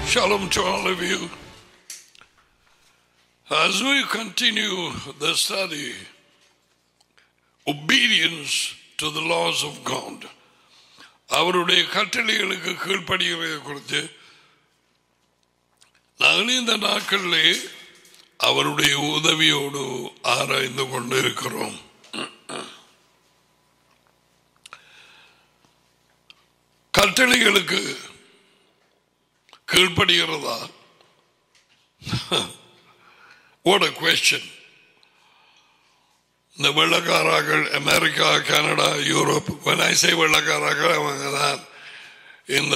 Shalom to all of you. As we continue the study, obedience to the laws of God, அவருடைய கட்டளைகளுக்கு கீழ்ப்படுகிறதை குறித்து நாங்கள் இந்த நாட்களிலே அவருடைய உதவியோடு ஆராய்ந்து கொண்டிருக்கிறோம் கட்டளைகளுக்கு கீழ்ப்படுகிறதா What a question. இந்த வெள்ளக்காராக்கள் America Canada Europe when I say வெள்ளக்காராக்கள் அவங்க தான் இந்த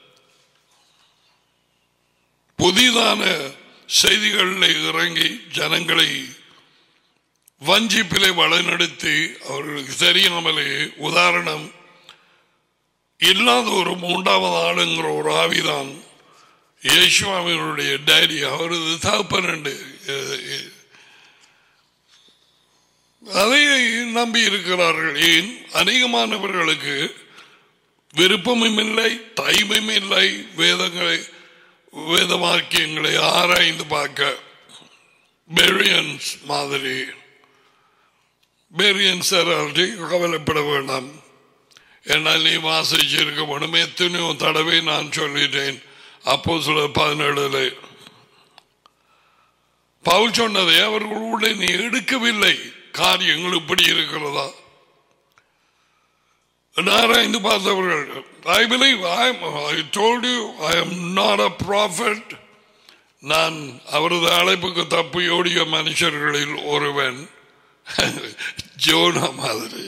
புதிதான செய்திகளில் இறங்கி ஜனங்களை வஞ்சிப்பிலே வழிநடத்தி அவர்களுக்கு தெரியாமலே உதாரணம் இல்லாத ஒரு மூன்றாவது ஆளுங்கிற ஒரு ஆவிதான் இயேசுவாமியினுடைய டேடி அவரது தகப்பனண்டு அதை நம்பி இருக்கிறார்கள் ஏன் அநேகமானவர்களுக்கு விருப்பமும் இல்லை டைமும் இல்லை வேதங்களை வேத வாக்கியங்களை ஆராய்ந்து பார்க்க பெரியன்ஸ் மாதிரி பெரியன்ஸ் கவலைப்பட வேண்டாம் என்னால் நீ வாசிச்சிருக்க வேணும் எத்தனையோ தடவை நான் சொல்லிட்டேன் அப்போ சில பதினேழுல பவுல் சொன்னதை அவர்களுடைய நீ எடுக்கவில்லை காரியங்கள் இப்படி இருக்கிறதா ஆராய்ந்து பார்த்தவர்கள் I believe I I told you I am not a prophet நான் அவரது அழைப்புக்கு தப்பி ஓடிய மனுஷர்களில் ஒருவன் ஜோனா மாதிரி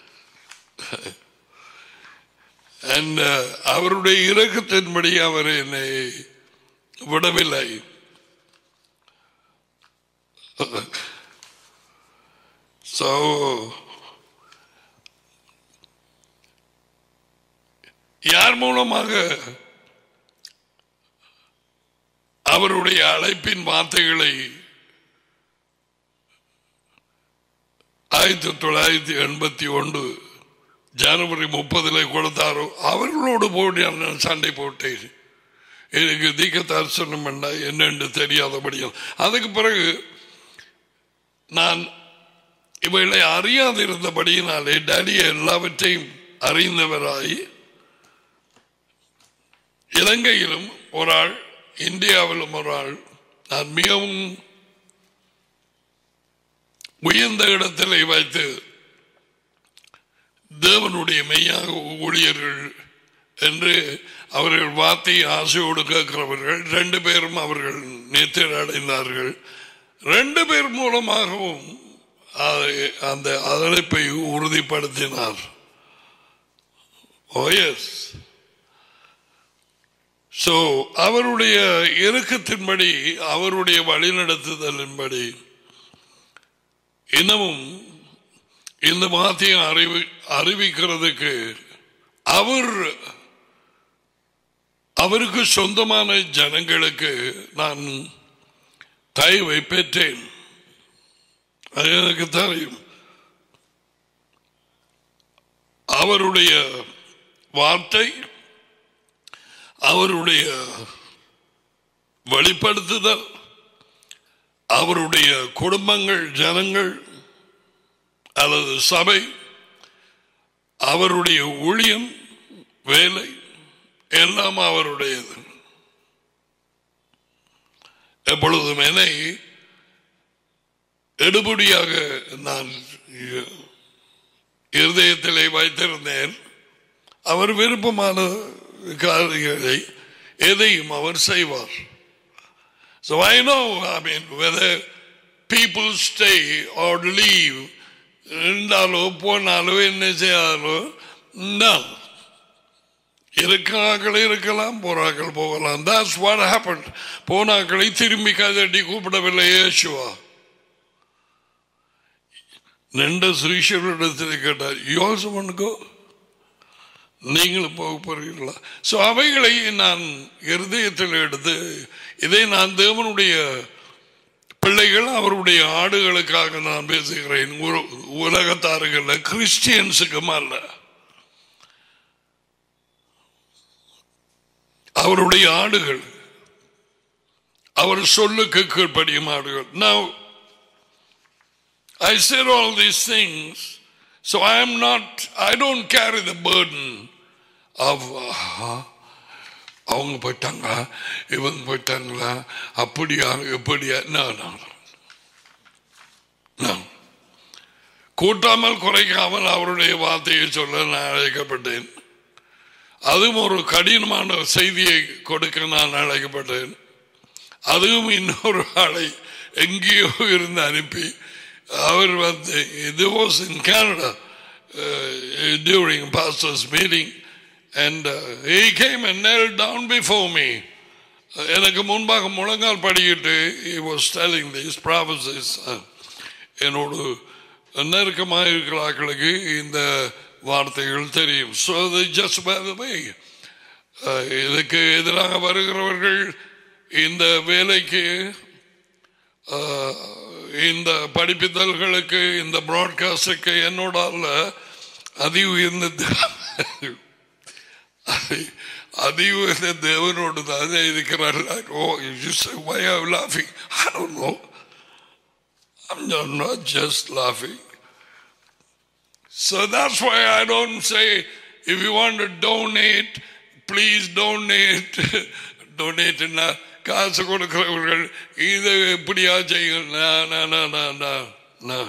And, uh, அவருடைய இறக்கத்தின்படி அவர் என்னை விடவில்லை So, யார் மூலமாக அவருடைய அழைப்பின் வார்த்தைகளை ஆயிரத்தி தொள்ளாயிரத்தி எண்பத்தி ஒன்று ஜனவரி முப்பதில் கொடுத்தாரோ அவர்களோடு போட்டு நான் சண்டை போட்டேன் எனக்கு தீக்க தரிசனம் பண்ண என்னென்று தெரியாதபடியும் அதுக்கு பிறகு நான் இவைகளை அறியாதிருந்தபடியினாலே டேடிய எல்லாவற்றையும் அறிந்தவராய் இலங்கையிலும் ஒரு ஆள் இந்தியாவிலும் ஒரு ஆள் நான் மிகவும் உயர்ந்த இடத்திலே வைத்து தேவனுடைய மெய்யாக ஊழியர்கள் என்று அவர்கள் வார்த்தையை ஆசையோடு கேட்கிறவர்கள் ரெண்டு பேரும் அவர்கள் நேற்று அடைந்தார்கள் ரெண்டு பேர் மூலமாகவும் அந்த அழைப்பை உறுதிப்படுத்தினார் ஓஎஸ் சோ அவருடைய இறுக்கத்தின்படி அவருடைய வழிநடத்துதலின்படி இன்னமும் இந்த வார்த்தையை அறிவி அறிவிக்கிறதுக்கு அவர் அவருக்கு சொந்தமான ஜனங்களுக்கு நான் தயவை பெற்றேன் அது எனக்கு தெரியும் அவருடைய வார்த்தை அவருடைய வெளிப்படுத்துதல் அவருடைய குடும்பங்கள் ஜனங்கள் அல்லது சபை அவருடைய ஊழியம் வேலை எல்லாம் அவருடையது எப்பொழுதும் என்னை எடுபடியாக நான் இருதயத்திலே வைத்திருந்தேன் அவர் விருப்பமான காரியங்களை எதையும் அவர் செய்வார் So I know, I mean, whether people stay or leave, இருந்தாலோ போனாலோ என்ன செய்யாலோ இருக்கிறார்கள் இருக்கலாம் போறாக்கள் போகலாம் that's what happened போனாக்களை திரும்பி கதட்டி கூப்பிடவில்லை இயேசுவா நின்ற ஸ்ரீஸ்வரிடத்தில் கேட்டார் யூ ஆல்சோ ஒன் கோ நீங்களும் போக போறீங்களா ஸோ அவைகளை நான் இருதயத்தில் எடுத்து இதை நான் தேவனுடைய பிள்ளைகள் அவருடைய ஆடுகளுக்காக நான் பேசுகிறேன் உலகத்தார்கள் கிறிஸ்டியன்ஸுக்கும் அல்ல அவருடைய ஆடுகள் அவர் சொல்லுக்கு கீழ்ப்படியுமாறுகள் Now, I said all these things, so I am not, I don't carry the burden of, uh, அவங்க போயிட்டாங்களா இவங்க போயிட்டாங்களா அப்படியா எப்படியா no, no, no. No. கூட்டாமல் குறைக்காமல் அவருடைய வார்த்தையை சொல்ல நான் அழைக்கப்பட்டேன் அதுவும் ஒரு கடினமான செய்தியை கொடுக்க நான் அழைக்கப்பட்டேன் அதுவும் இன்னொரு ஆளை எங்கேயோ இருந்து அனுப்பி அவர் வந்து இது was in Canada during pastors meeting and he came and knelt down before me எனக்கு முன்பாக முழங்கால் படிக்கிட்டு he was telling these prophecies uh, என்னோடு நெருக்கமாக இருக்கிற ஆட்களுக்கு இந்த வார்த்தைகள் தெரியும் ஸோ ஜஸ்ட் வை இதுக்கு எதிராக வருகிறவர்கள் இந்த வேலைக்கு அஹ், இந்த படிப்பித்தல்களுக்கு இந்த ப்ராட்காஸ்டுக்கு என்னோட அல்ல அதி உயர்ந்த தே- அதி- அதி உயர்ந்த தேவனோடு தான் இருக்கிறார்கள் ஓ வை ஆர் லாஃபிங் I don't know I'm not, not just laughing. So that's why I don't say, if you want to donate, please donate. donate ன்னா காசு கொடுக்கிறவர்கள் இதை எப்படியா செய்யும் நான், நான், நான், நான், நான், நான்.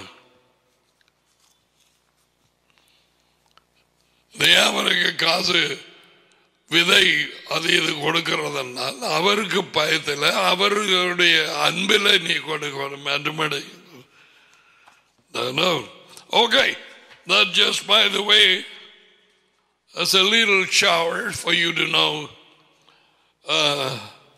தேவனுக்கு காசு விதை அது இது கொடுக்கிறதுனால் அவருக்கு பயத்தில் அவர்களுடைய அன்பில் நீ கொடுக்கணும் மறுபடி No. Okay. That just by the way, as a little shower for you to know. Uh,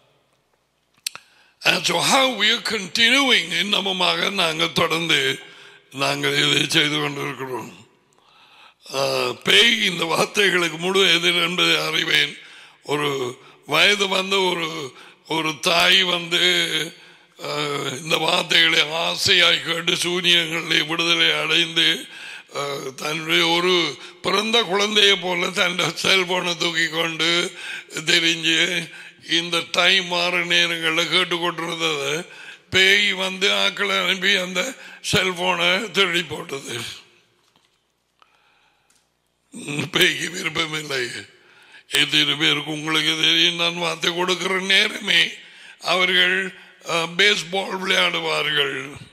and so how we are continuing இன்னமுமாக நாங்கள் தொடர்ந்து நாங்கள் இதை செய்து கொண்டிருக்கிறோம் ஆஹ், பேய் இந்த வார்த்தைகளுக்கு முழு எதிர் என்பதை அறிவேன் ஒரு வயது வந்து ஒரு ஒரு தாய் வந்து ஆஹ், இந்த வார்த்தைகளை ஆசையாய் கேட்டு சூரியங்களை விடுதலை அடைந்து ஆஹ், தன்னுடைய ஒரு பிறந்த குழந்தையை போல தன் செல்போனை தூக்கி கொண்டு தெரிஞ்சு இந்த டைம் மாற நேரங்களில் கேட்டுக்கொண்டிருந்தது பேய் வந்து ஆக்களை அனுப்பி அந்த செல்போனை திருடி போட்டது பேய்க்கு விருப்பமில்லை எத்தனை பேருக்கு உங்களுக்கு தெரியும் நான் வார்த்தை கொடுக்கிற நேரமே அவர்கள் பேஸ்பால் விளையாடுவார்கள்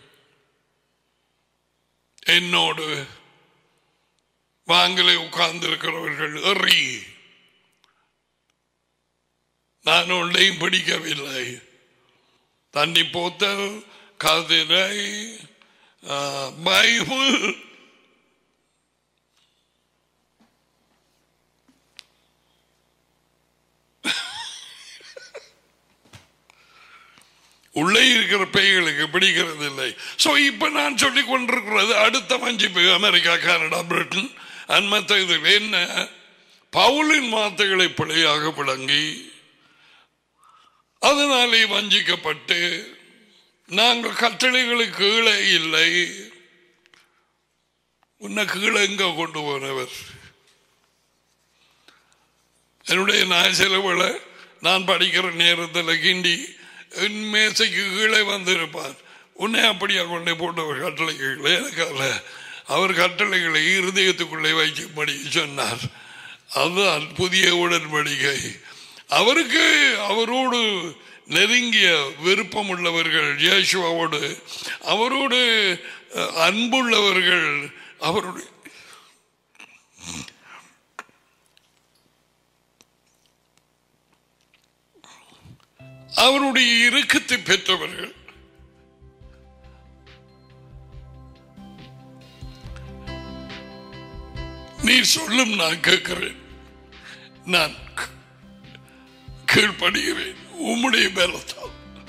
என்னோடு வாங்கலை உட்கார்ந்து இருக்கிறவர்கள் எறி நான் ஒன்றையும் பிடிக்கவில்லை தண்ணி போத்தல் கதிரை ஆஹ், பைபிள் உள்ளே இருக்கிற பேய்களுக்கு பிடிக்கிறது இல்லை சோ இப்ப நான் சொல்லிக் கொண்டிருக்கிறது அடுத்த வஞ்சி பேய் அமெரிக்கா கனடா பிரிட்டன் and மற்ற இதில் என்ன பவுலின் வார்த்தைகளை பிழையாக விளங்கி அதனாலே வஞ்சிக்கப்பட்டு நாங்கள் கட்டளைகளுக்கு கீழே இல்லை உன்னை கீழே எங்க கொண்டு போனவர் என்னுடைய நான் செலவுல நான் படிக்கிற நேரத்தில் கிண்டி என் மேசைக்கு கீழே வந்திருப்பார் உன்னை அப்படியா கொண்டே போட்டவர் கட்டளைகளை எனக்கு அல்ல அவர் கட்டளைகளை இருதயத்துக்குள்ளே வைக்கும்படி சொன்னார் அதுதான் புதிய உடன்படிக்கை அவருக்கு அவரோடு நெருங்கிய விருப்பம் உள்ளவர்கள் இயேசுவோடு அவரோடு அஹ், அன்புள்ளவர்கள் அவருடைய அவருடைய இறுக்கத்தை பெற்றவர்கள் நீ சொல்லும் நான் கேட்கிறேன் நான் க- கீழ்ப்படுகிறேன் உம்முடைய பலத்தால்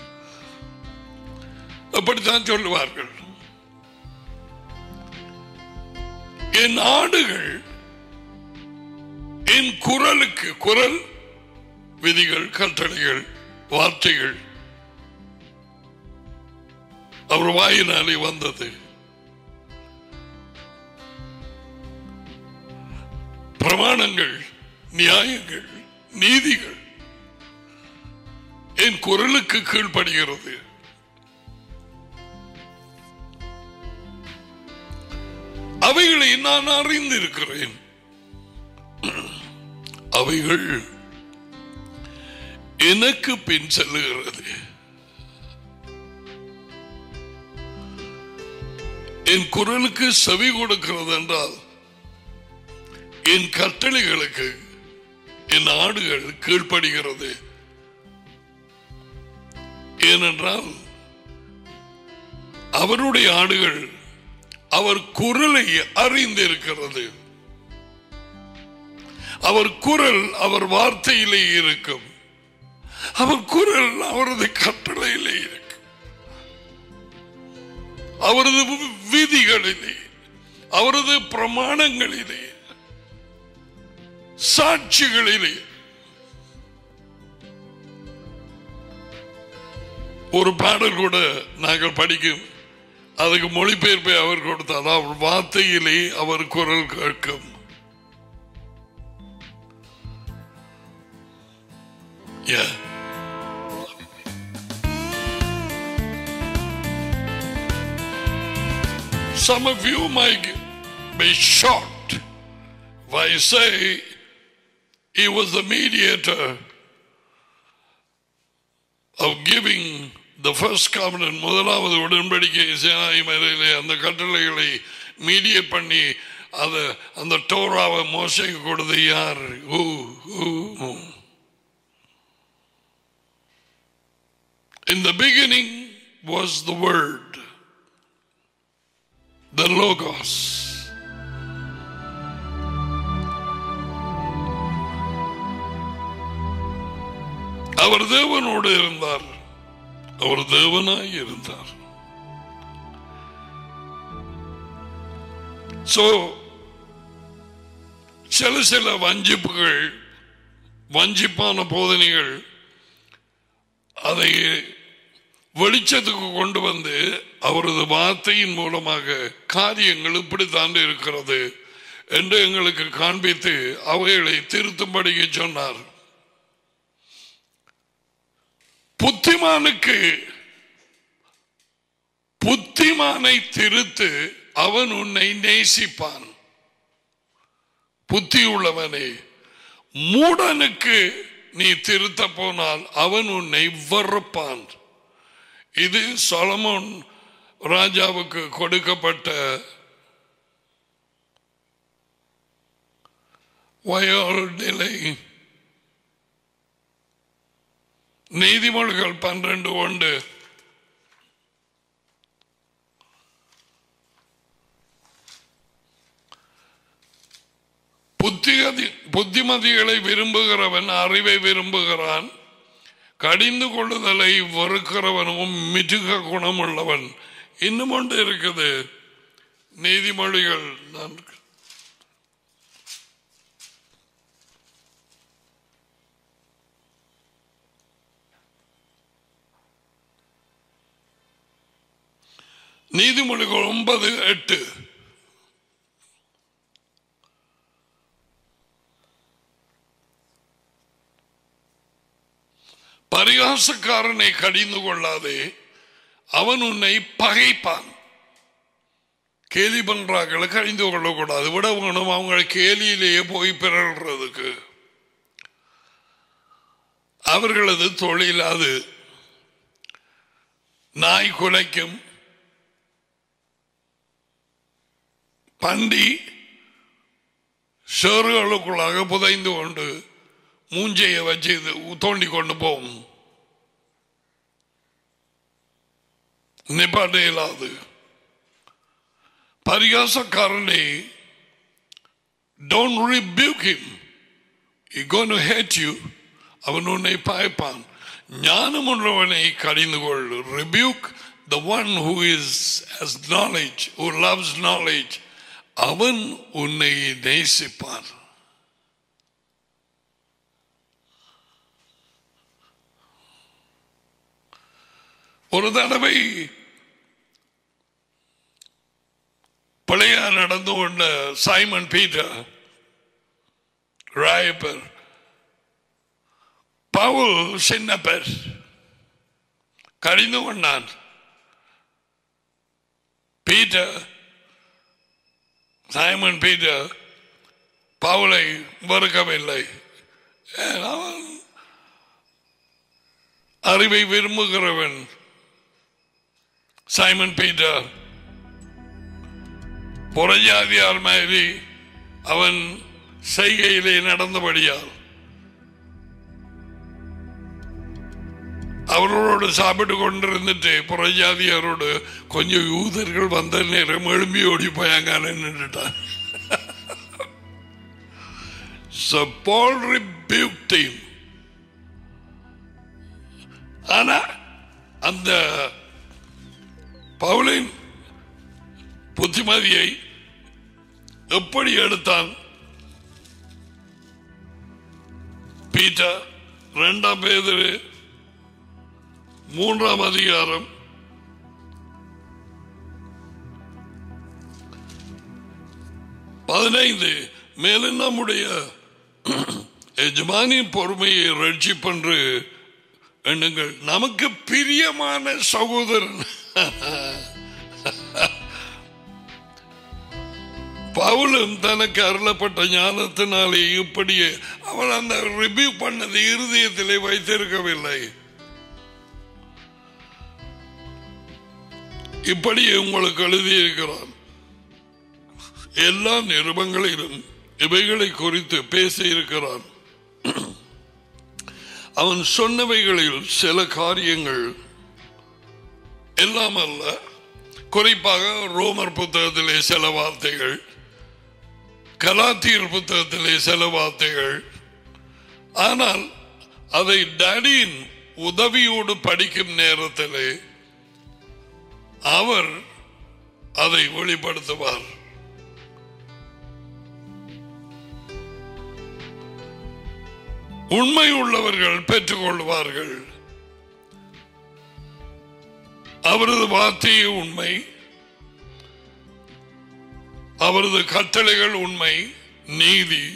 அப்படித்தான் சொல்லுவார்கள் என் ஆடுகள் என் குரலுக்கு குரல் விதிகள் கட்டளைகள் வார்த்தைகள் அவர் வாயினாலே வந்தது பிரமாணங்கள் நியாயங்கள் நீதிகள் என் குரலுக்கு கீழ்ப்படுகிறது அவைகளை நான் அறிந்திருக்கிறேன் அவைகள் எனக்கு பின் செல்லுகிறது என் குரலுக்கு செவி கொடுக்கிறது என்றால் என் கட்டளைகளுக்கு என் ஆடுகள் கீழ்ப்படுகிறது ஏனென்றால் அவருடைய ஆடுகள் அவர் குரலை அறிந்திருக்கிறது அவர் குரல் அவர் வார்த்தையிலே இருக்கும் அவர் குரல் அவரது கட்டளையிலே இருக்கு அவரது விதிகளிலே அவரது பிரமாணங்களிலே சாட்சிகளிலே ஒரு பாடல் கூட நாங்கள் படிக்கும் அதுக்கு மொழிபெயர்ப்பை அவர் கொடுத்தார் அவர் வார்த்தையிலே அவர் குரல் கேட்கும் Yeah. Some of you might be shocked if I say he was the mediator of giving the first covenant முதலாவது உடன்படிக்கை சேனாய் மேலே அந்த கட்டளைகளை மீடியேட் பண்ணி அது அந்த டோராவை மோசைக்கு கொடுத்து யார் ஊ ஊ In the beginning was the Word, the Logos. அவர் தேவனோடு இருந்தார் அவர் தேவனாய் இருந்தார் சோ சில சில வஞ்சிப்புகள் வஞ்சிப்பான போதனைகள் அதை வெளிச்சத்துக்கு கொண்டு வந்து அவரது வார்த்தையின் மூலமாக காரியங்கள் இப்படித்தான் இருக்கிறது என்று எங்களுக்கு காண்பித்து அவைகளை திருத்தும்படிக்கு சொன்னார் புத்திமானுக்கு புத்திமானை திருத்து அவன் உன்னை நேசிப்பான் புத்தி உள்ளவனே மூடனுக்கு நீ திருத்த போனால் அவன் உன்னை வெறுப்பான் இது சொலமோன் ராஜாவுக்கு கொடுக்கப்பட்ட வயோல் நிலை நீதிமொழிகள் பன்னிரண்டு ஒன்று புத்திகதி புத்திமதிகளை விரும்புகிறவன் அறிவை விரும்புகிறான் கடிந்து கொள்ளுதலை வெறுக்கிறவனும் மிருக குணமுள்ளவன் இன்னும் ஒன்று இருக்குது நீதிமொழிகள் நான் நீதிமொழிகள் ஒன்பது எட்டு பரிகாசக்காரனை கடிந்து கொள்ளாதே அவன் உன்னை பகைப்பான் கேலி பண்றாக்களை கடிந்து கொள்ளக்கூடாது விட வேணும் அவங்க கேலியிலேயே போய் பிறல்றதுக்கு அவர்களது தொழில் அது நாய் குலைக்கும் பண்டி சேறுகளுக்குள்ளாக புதைந்து கொண்டு மூஞ்சையை வச்சு இது தோண்டி கொண்டு போகும் நிப்பாட்ட இயலாது பரிகாசக்காரனை don't rebuke him he going to hate you அவன் உன்னை பாய்ப்பான் ஞானம் உள்ளவனை கடிந்து கொள் rebuke the one who is has knowledge who loves knowledge அவன் உன்னை நேசிப்பான் ஒரு தடவை பிழையா நடந்து கொண்ட Simon Peter Rayappar Paul Chinnappar கடிந்து கொண்டான் பீட்டர் சைமன் பீட்டர் பவுலை வெறுக்கவில்லை ஏன் அவன் அறிவை விரும்புகிறவன் சைமன் பீட்டர் புறஜாதியார் மாதிரி அவன் செய்கையிலே நடந்தபடியால் அவர்களோடு சாப்பிட்டு கொண்டிருந்துட்டு புறஜாதியாரோடு கொஞ்சம் யூதர்கள் வந்த நேரம் எழும்பி ஓடி போயாங்க நின்றுட்டான் So Paul rebuked him. ஆனா அந்த பவுலின் புத்திமதியை எப்படி எடுத்தான் பீட்டர் இரண்டாம் பேதரு மூன்றாம் அதிகாரம் பதினைந்து மேலும் நம்முடைய எஜமானின் பொறுமையை ரட்சிப்பென்று எண்ணுங்கள் நமக்கு பிரியமான சகோதரன் பவுலும் தனக்கு அருளப்பட்ட ஞானத்தினாலே இப்படியே அவன் அந்த ரிவ்யூ பண்ணது இருதயத்திலே வைத்திருக்கவில்லை இப்படியே உங்களுக்கு எழுதியிருக்கிறான் எல்லா நிருபங்களிலும் இவைகளை குறித்து பேசியிருக்கிறான் அவன் சொன்னவைகளில் சில காரியங்கள் எல்லாம் அல்ல குறிப்பாக ரோமர் புத்தகத்திலே சில வார்த்தைகள் கலாத்தியர் புத்தகத்திலே சில வார்த்தைகள் ஆனால் அதை டேடியின் உதவியோடு படிக்கும் நேரத்திலே அவர் அதை வெளிப்படுத்துவார் உண்மை உள்ளவர்கள் பெற்றுக்கொள்வார்கள் அவரது வார்த்தையே உண்மை அவரது கட்டளைகள் உண்மை நீதி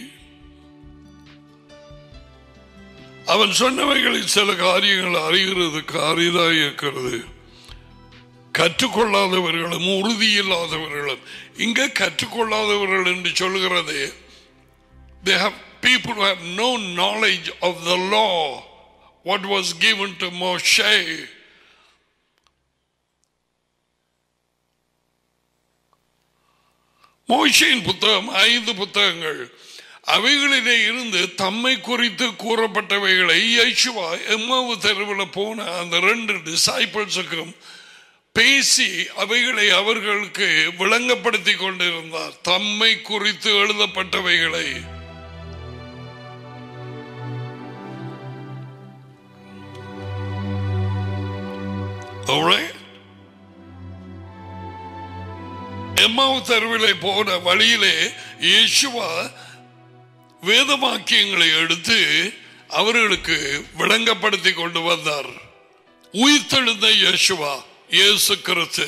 அவன் சொன்னவைகளில் சில காரியங்கள் அறிகிறதுக்கு அரிதாக இருக்கிறது கற்றுக்கொள்ளாதவர்களும் உறுதி இல்லாதவர்களும் இங்க கற்றுக்கொள்ளாதவர்கள் என்று சொல்கிறது they have people who have no knowledge of the law what was given to Moshe Mohsin புத்தகம் ஐந்து புத்தகங்கள் அவைகளிலே இருந்து தம்மை குறித்து கூறப்பட்டவைகளை யேசுவா எம்மாவு தெருவில் போன அந்த ரெண்டு டிசைபிள்ஸுக்கும் பேசி அவைகளை அவர்களுக்கு விளங்கப்படுத்தி கொண்டிருந்தார் தம்மை குறித்து எழுதப்பட்டவைகளை Alright? எம்மாவு தெருவிலே போன வழியிலே இயேசுவா வேத வாக்கியங்களை எடுத்து அவர்களுக்கு விளங்கப்படுத்தி கொண்டு வந்தார் உயிர்த்தெழுந்த இயேசுவா இயேசு கிறிஸ்து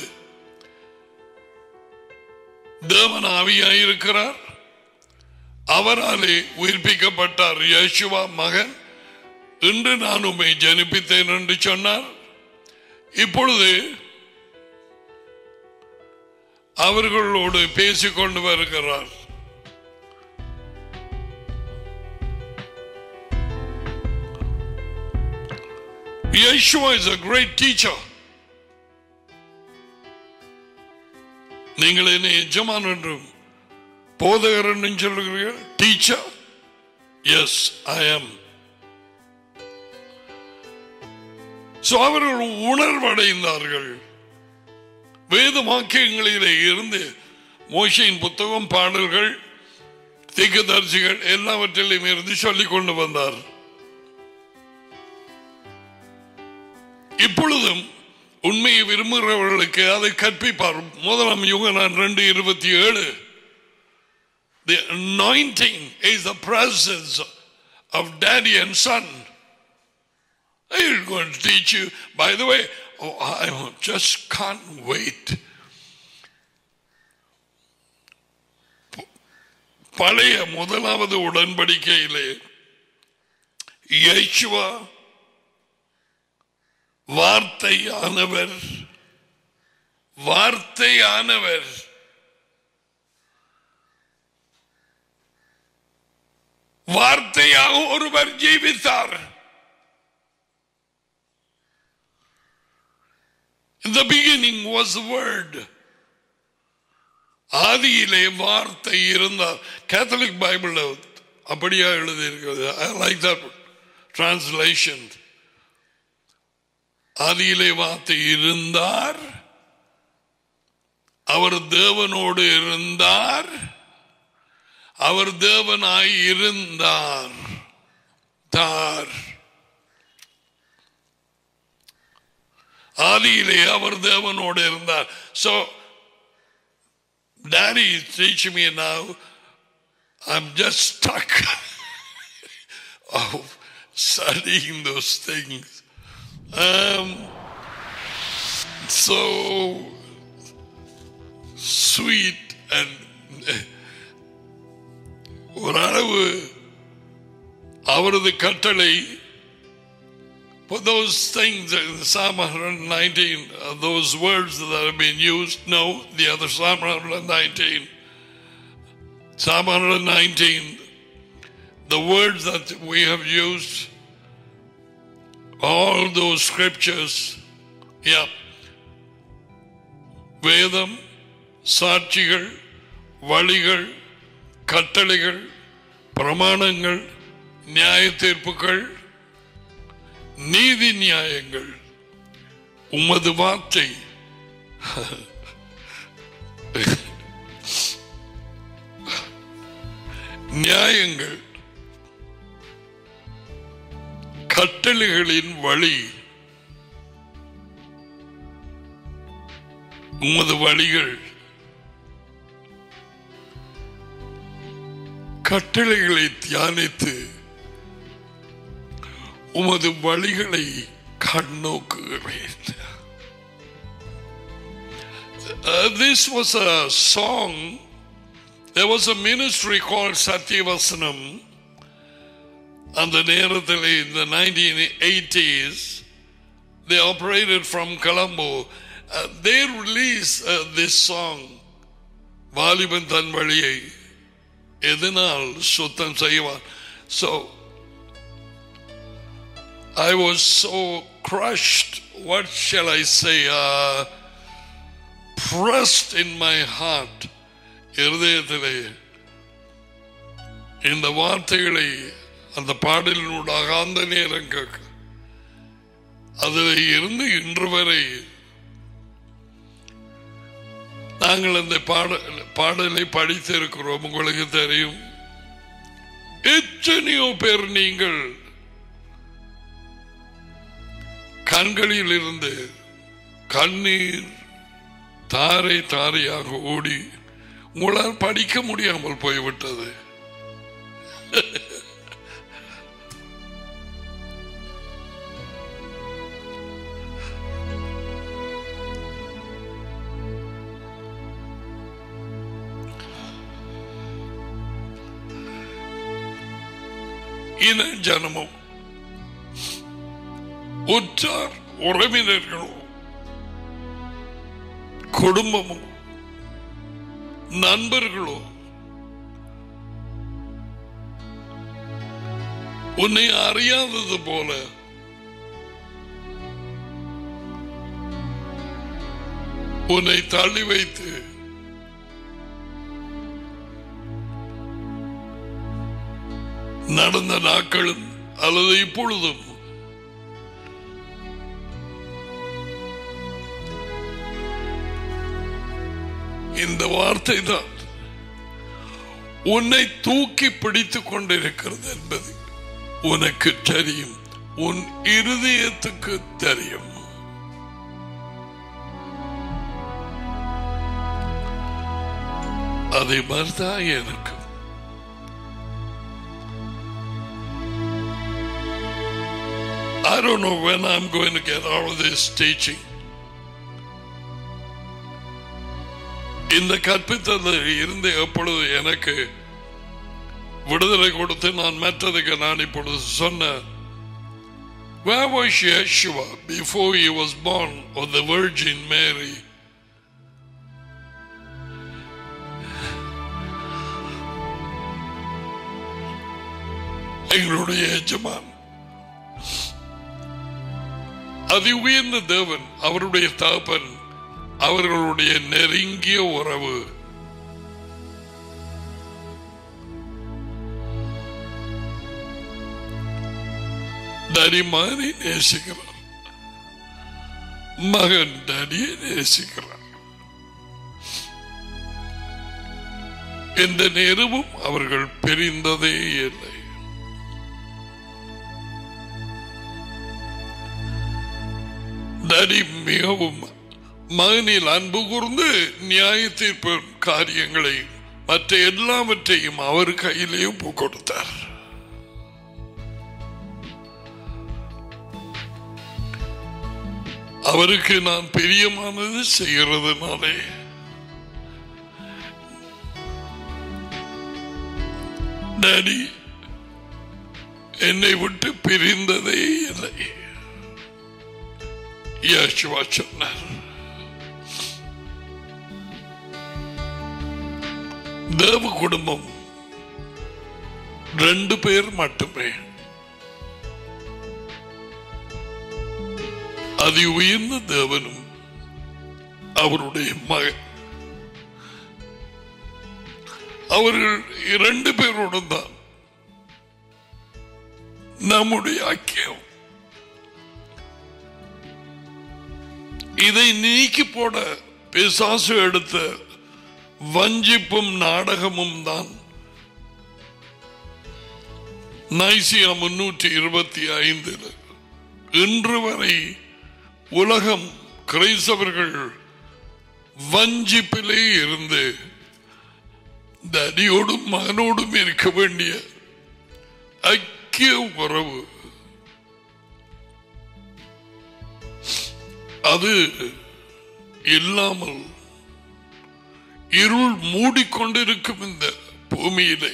தேவன் ஆவியாயிருக்கிறார் அவராலே உயிர்ப்பிக்கப்பட்டார் இயேசுவா மகன் இன்று நான் உண்மை ஜனிப்பித்தேன் என்று சொன்னார் இப்பொழுது அவர்களோடு பேசிக்கொண்டு வருகிறார் Yeshua is a great teacher. நீங்கள் என்னை எஜமான் என்றும் போதகர் என்றும் சொல்லுகிறீர்கள் டீச்சர் எஸ் ஐ எம் அவர்கள் உணர்வடைந்தார்கள் வேத வாக்கியங்களிலே இருந்து மோசையின் புத்தகம் பாடல்கள் தீக்கதரிசிகள் எல்லாவற்றிலும் இருந்து சொல்லிக் கொண்டு வந்தார் இப்பொழுதும் உண்மையை விரும்புகிறவர்களுக்கு அதை கற்பிப்பார் முதலாம் யுகனான் ரெண்டு இருபத்தி ஏழு The anointing is the presence of daddy and son. I'm going to teach you. By the way, oh, I just can't wait. பழைய முதலாவது உடன்படிக்கையிலே இயேசுவா வார்த்தையானவர் வார்த்தையானவர் வார்த்தையாக ஒருவர் ஜீவித்தார் In the beginning was the word. ஆதியிலே வார்த்தை இருந்தார் கேத்தலிக் பைபிள் அப்படியா எழுதி இருக்கிறது ஐ லைக் தட் டிரான்ஸ்லேஷன் ஆதியிலே வார்த்தை இருந்தார் அவர் தேவனோடு இருந்தார் அவர் தேவனாய் இருந்தார் தார் ஆதியிலே அவர் தேவனோடு இருந்தார் so daddy is teaching me now i'm just stuck of studying those things um so sweet and ஓரளவு அவரது கட்டளை for those things in Psalm 119, uh, those words that have been used, no, the other Psalm 119. Psalm 119, the words that we have used, all those scriptures, yeah. வேதம் சாட்சிகள் வழிகள் கட்டளைகள் பிரமாணங்கள் நியாய தீர்ப்புகள் நீதி நியாயங்கள் உமது வார்த்தை நியாயங்கள் கட்டளைகளின் வழி உமது வழிகள் கட்டளைகளை தியானித்து உமது வழிகளை கண்ணோக்குகிறேன் Uh, this was a song. There was a ministry called Satyavasanam. அந்த நேரத்தில் in the 1980s, they operated from Colombo. Uh, they released uh, this song, வாலிபன் தன் வழியை எதனால் சுத்தம் செய்வான் So, I was so crushed. What shall I say? Uh, pressed in my heart. இருதயத்திலே இந்த வார்த்தைகளை அந்த பாடலினூடாக அந்த நேரம் கேட்க அதில் இருந்து இன்று வரை நாங்கள் அந்த பாட பாடலை படித்திருக்கிறோம் உங்களுக்கு தெரியும் எத்தனையோ பேர் நீங்கள் கண்களில் இருந்து கண்ணீர் தாரை தாரையாக ஓடி உங்களால் படிக்க முடியாமல் போய்விட்டது இன ஜனமும் உற்றார் உறவினர்களும் குடும்பமும் நண்பர்களோ உன்னை அறியாதது போல உன்னை தள்ளி வைத்து நடந்த நாட்களும் அல்லது இப்பொழுதும் இந்த வார்த்தை தான் உன்னை தூக்கி பிடித்துக் கொண்டிருக்கிறது என்பது உனக்கு தெரியும் உன் இருதயத்துக்கு தெரியும் அதே மாதிரிதான் எனக்கு I don't know when I'm going to get out of this teaching. இந்த கற்பித்ததில் இருந்து எப்பொழுது எனக்கு விடுதலை கொடுத்து நான் மற்றதுக்கு நான் இப்பொழுது சொன்ன Where was Yeshua before he was born of the Virgin Mary? எங்களுடைய எஜமான் அதி உயர்ந்த தேவன் அவருடைய தகப்பன் அவர்களுடைய நெருங்கிய உறவு டடி மகனை நேசிக்கிறார் மகன் டடியை நேசிக்கிறார் எந்த நேரமும் அவர்கள் பிரிந்ததே இல்லை டடி மிகவும் மகனில் அன்பு கூர்ந்து நியாய தீர்ப்பு காரியங்களை மற்ற எல்லாவற்றையும் அவர் கையிலே ஒப்பு கொடுத்தார் அவருக்கு நான் பிரியமானது செய்கிறதுனாலே டாடி என்னை விட்டு பிரிந்ததே இல்லை யேசுவா சொன்னார் தேவ குடும்பம் ரெண்டு பேர் மட்டுமே அதி உயர்ந்த தேவனும் அவருடைய மகன் அவர்கள் இரண்டு பேரோடும் தான் நம்முடைய ஐக்கியம் இதை நீக்கி போட பிசாசு எடுத்த வஞ்சிப்பும் நாடகமும் தான் நைசியா முன்னூற்றி இருபத்தி ஐந்தில் இன்று வரை உலகம் கிரைஸ்தவர்கள் வஞ்சிப்பிலே இருந்து தடியோடும் மகனோடும் இருக்க வேண்டிய ஐக்கிய உறவு அது இல்லாமல் இருள் மூடிக்கொண்டிருக்கும் இந்த பூமியிலே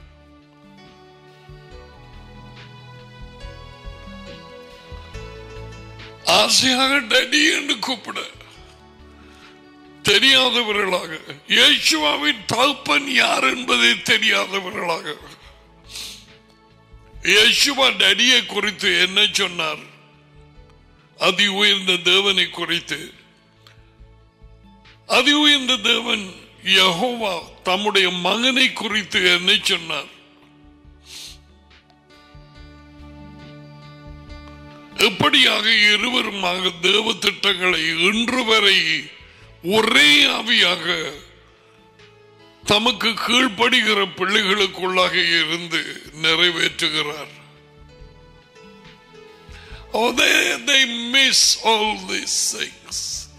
ஆசையாக டடி என்று கூப்பிட தெரியாதவர்களாக இயேசுவாவின் தகப்பன் யார் என்பதை தெரியாதவர்களாக இயேசுவா டடியை குறித்து என்ன சொன்னார் அதி உயர்ந்த தேவனை குறித்து அதி உயர்ந்த தேவன் யகோவா தம்முடைய மகனை குறித்து என்ன சொன்னார் எப்படியாக இருவருமாக தேவ திட்டங்களை இன்று வரை ஒரே ஆவியாக தமக்கு கீழ்ப்படுகிற பிள்ளைகளுக்குள்ளாக இருந்து நிறைவேற்றுகிறார் Oh, they, they miss all these things.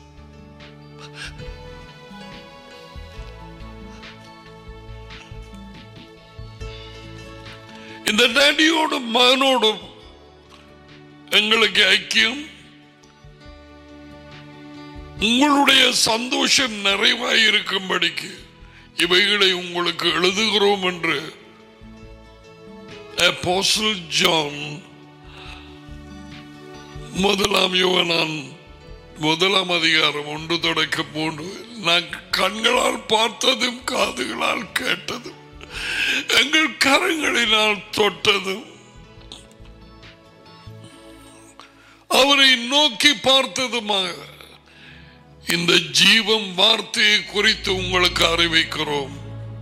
இந்த டேடியோடும் மகனோடும் எங்களுக்கு ஐக்கியம் உங்களுடைய சந்தோஷம் நிறைவாயிருக்கும்படிக்கு இவைகளை உங்களுக்கு எழுதுகிறோம் என்று Apostle John முதலாம் யோகனான் முதலாம் அதிகாரம் ஒன்று தொடக்க மூன்று நான் கண்களால் பார்த்ததும் காதுகளால் கேட்டதும் எங்கள் கரங்களினால் தொட்டதும் அவரை நோக்கி பார்த்ததுமாக இந்த ஜீவம் வார்த்தையை குறித்து உங்களுக்கு அறிவிக்கிறோம்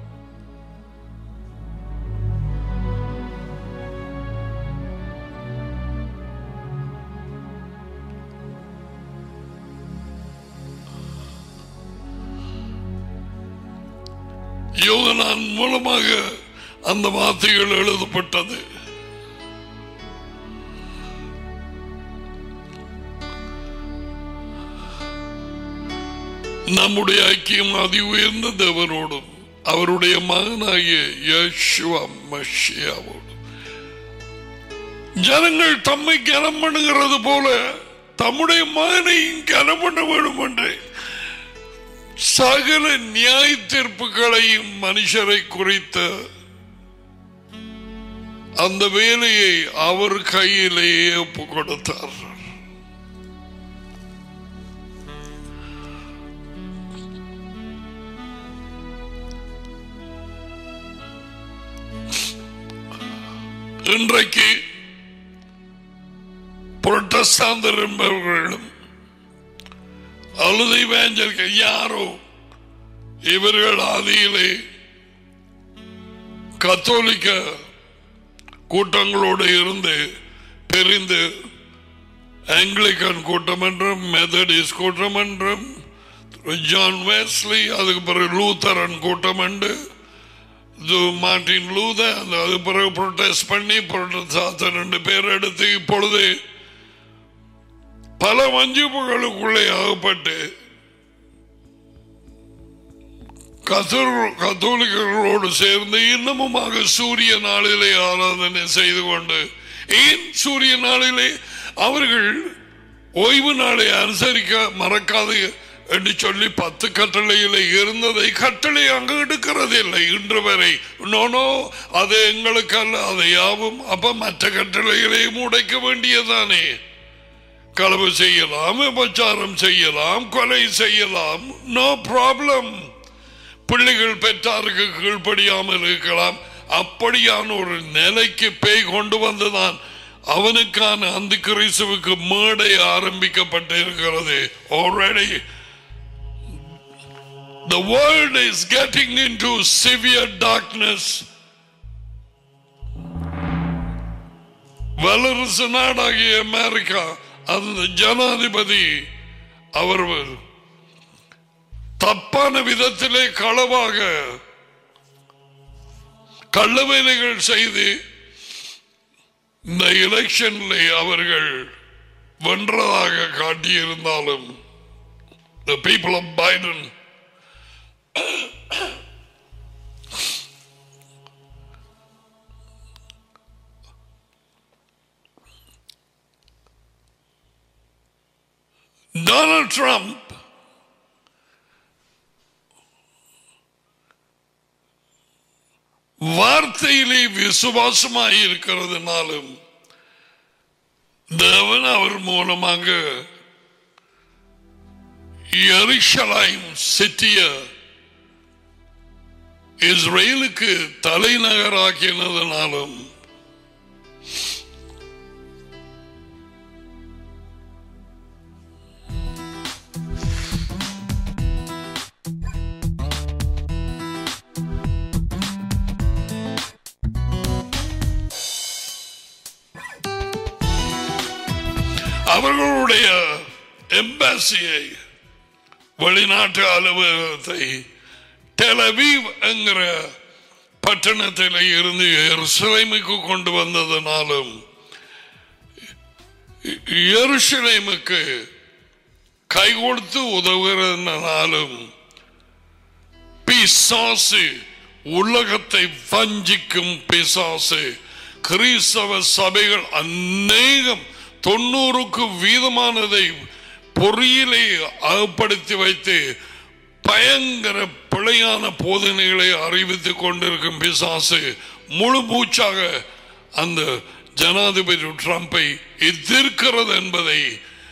யோகனான் மூலமாக அந்த வார்த்தைகள் எழுதப்பட்டது நம்முடைய ஐக்கியம் அதி உயர்ந்த தேவனோடும் அவருடைய மகனாகிய யேசுவா மஷியாவோடும் ஜனங்கள் தம்மை கனம் பண்ணுகிறது போல தம்முடைய மகனையும் கனம் பண்ண வேண்டும் என்று சகல நியாய தீர்ப்புகளையும் மனுஷரை குறித்த அந்த வேலையை அவர் கையிலேயே ஒப்பு கொடுத்தார் இன்றைக்கு புரட்டஸ்தாந்தர் என்பவர்களும் அல்லது இவேஞ்சலுக்கு யாரோ இவர்கள் ஆதியிலே கத்தோலிக்க கூட்டங்களோடு இருந்து பிரிந்து ஆங்கிலிக்கன் கூட்டம் என்றும் மெத்தடிஸ் கூட்டம் என்றும் ஜான் வேஸ்லி அதுக்கு பிறகு லூத்தரன் கூட்டம் என்று இது மார்டின் லூத அந்த அது பிறகு ப்ரொட்டஸ்ட் பண்ணி ப்ரொட்டஸ்ட் ரெண்டு பேர் எடுத்து இப்பொழுது பல வஞ்சிப்புகளுக்குள்ளே அகப்பட்டு கத்தோல்- கத்தோலிக்கர்களோடு சேர்ந்து இன்னமுமாக சூரிய நாளிலே ஆராதனை செய்து கொண்டு ஏன் சூரிய நாளிலே அவர்கள் ஓய்வு நாளை அனுசரிக்க மறக்காது என்று சொல்லி பத்து கட்டளையிலே இருந்ததை கட்டளை அங்கு எடுக்கிறது இல்லை இன்று வரை நோனோ அது எங்களுக்கு அல்ல அதை யாவும் அப்ப மற்ற கட்டளைகளையும் உடைக்க வேண்டியதானே களவு செய்யலாம் விபச்சாரம் செய்யலாம் கொலை செய்யலாம் நோ ப்ராப்ளம் பிள்ளைகள் பெற்றாருக்கு கீழ்ப்படியாமல் இருக்கலாம் அப்படியான ஒரு நிலைக்கு பேய் கொண்டு வந்துதான் அவனுக்கான அந்த கிறிஸ்துவுக்கு மேடை ஆரம்பிக்கப்பட்டிருக்கிறது already the world is getting into severe darkness வல்லரசு நாடாகிய அமெரிக்கா அந்த ஜனாதிபதி அவர் தப்பான விதத்திலே களவாக கள்ள வேலைகள் செய்து இந்த எலெக்ஷன்ல அவர்கள் வென்றதாக காட்டியிருந்தாலும் the people of Biden Donald Trump வார்த்தையிலே விசுவாசமாய் இருக்கிறதுனாலும் தேவன் அவர் மூலமாக எரிஷலாயும் சிட்டிய இஸ்ரேலுக்கு தலைநகராக்கினதுனாலும் அவர்களுடைய எம்பாசியை வெளிநாட்டு அலுவலகத்தை டெலவீவ் என்கிற பட்டணத்தில் இருந்து எருசலேமுக்கு கொண்டு வந்ததனாலும் எருசலேமுக்கு கை கொடுத்து உதவுகிறதுனாலும் பிசாசு உலகத்தை வஞ்சிக்கும் பிசாசு கிறிஸ்தவ சபைகள் அநேகம் தொண்ணூறுக்கு வீதமானதை பொறியிலே அகப்படுத்தி வைத்து பயங்கர பிழையான போதனைகளை அறிவித்துக் கொண்டிருக்கும் பிசாசு முழு மூச்சாக அந்த ஜனாதிபதி ட்ரம்பை எதிர்க்கிறது என்பதை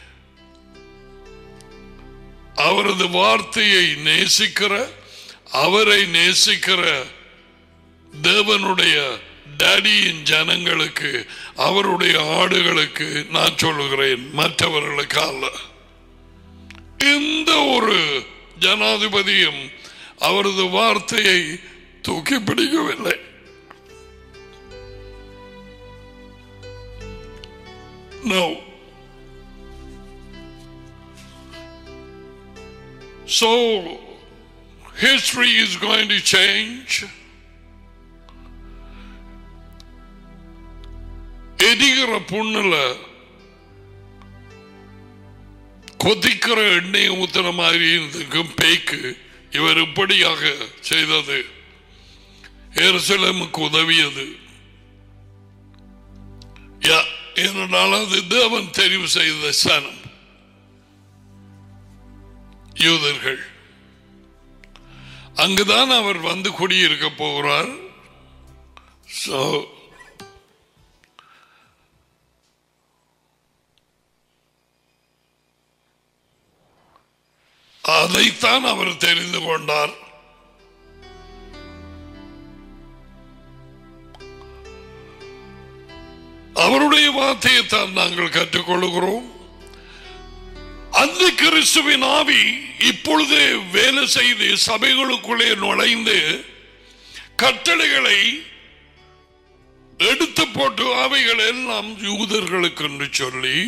அவரது வார்த்தையை நேசிக்கிற அவரை நேசிக்கிற தேவனுடைய டேடியின் ஜனங்களுக்கு அவருடைய ஆடுகளுக்கு நான் சொல்லுகிறேன் மற்றவர்களுக்கு அல்ல எந்த ஒரு ஜனாதிபதியும் அவரது வார்த்தையை தூக்கி பிடிக்கவில்லை No. So, history is going to change. எரிகிற புண்ணுல கொதிக்கிற எண்ணெயை ஊத்துற மாதிரி இருக்கும் பேய்க்கு இவர் இப்படியாக செய்தது எருசலேமுக்கு உதவியது யா, ஏனென்றால் அது தேவன் தெரிவு செய்த சனம் யூதர்கள் அங்குதான் அவர் வந்து குடியிருக்க போகிறார் So, அதைத்தான் அவர் தெரிந்து கொண்டார் அவருடைய வார்த்தையை தான் நாங்கள் கற்றுக்கொள்கிறோம் அந்த கிறிஸ்துவின் ஆவி இப்பொழுது வேலை செய்து சபைகளுக்குள்ளே நுழைந்து கட்டளைகளை எடுத்து போட்டு அவைகள் எல்லாம் யூதர்களுக்கு என்று சொல்லி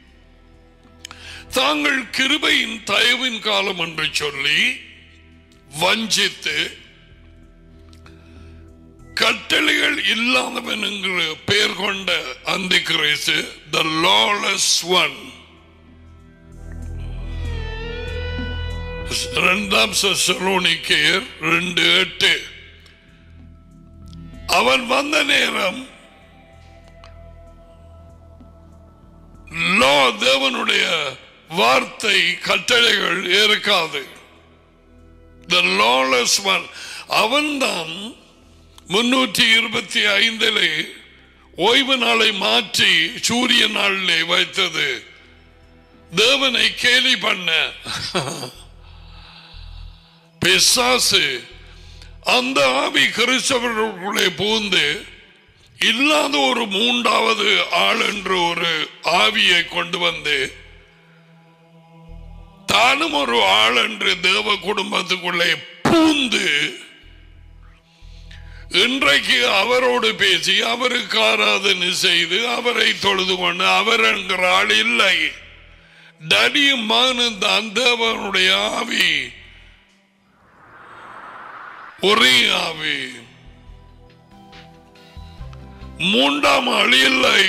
தாங்கள் கிருபையின் தயவின் காலம் என்று சொல்லி வஞ்சித்து கட்டளைகள் இல்லாதவன் என்கிற பெயர் கொண்ட அந்த கிரேசு த லாலஸ் ஒன் இரண்டாம் சலோனிக்கேயர் ரெண்டு எட்டு அவன் வந்த நேரம் லோ தேவனுடைய வார்த்தை கட்டளைகள் இருக்காது த லாலஸ் ஒன் அவன்தான் முன்னூற்றி இருபத்தி ஐந்திலே ஓய்வு நாளை மாற்றி சூரிய நாளிலே வைத்தது தேவனை கேலி பண்ண பிசாசு அந்த ஆவி கிறிஸ்தவர்களுக்குள்ளே பூந்து இல்லாத ஒரு மூன்றாவது ஆள் என்று ஒரு ஆவியை கொண்டு வந்து தானும் ஒரு ஆள் என்று தேவ குடும்பத்துக்குள்ளே பூந்து இன்றைக்கு அவரோடு பேசி அவருக்கு ஆராதனை செய்து அவரை தொழுது கொண்டு அவர் என்கிற ஆள் இல்லை டடியும் மகனும் தான் தேவனுடைய ஆவி ஒரே ஆவி மூன்றாம் ஆள் இல்லை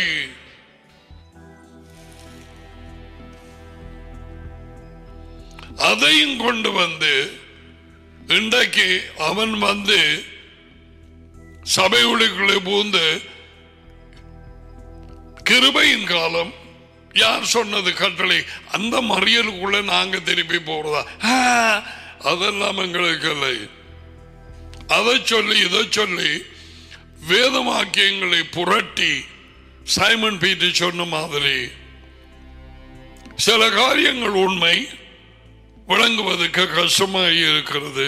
அதையும் கொண்டு வந்து இன்றைக்கு அவன் வந்து சபைகளுக்குள்ளே பூந்து கிருபையின் காலம் யார் சொன்னது கட்டளை அந்த மறியலுக்குள்ள நாங்க திருப்பி போறதா ஆ, அதெல்லாம் எங்களுக்கு இல்லை அதை சொல்லி இதை சொல்லி வேத வாக்கியங்களை புரட்டி சைமன் பீட்டர் சொன்ன மாதிரி சில காரியங்கள் உண்மை விளங்குவதற்கு கஷ்டமாக இருக்கிறது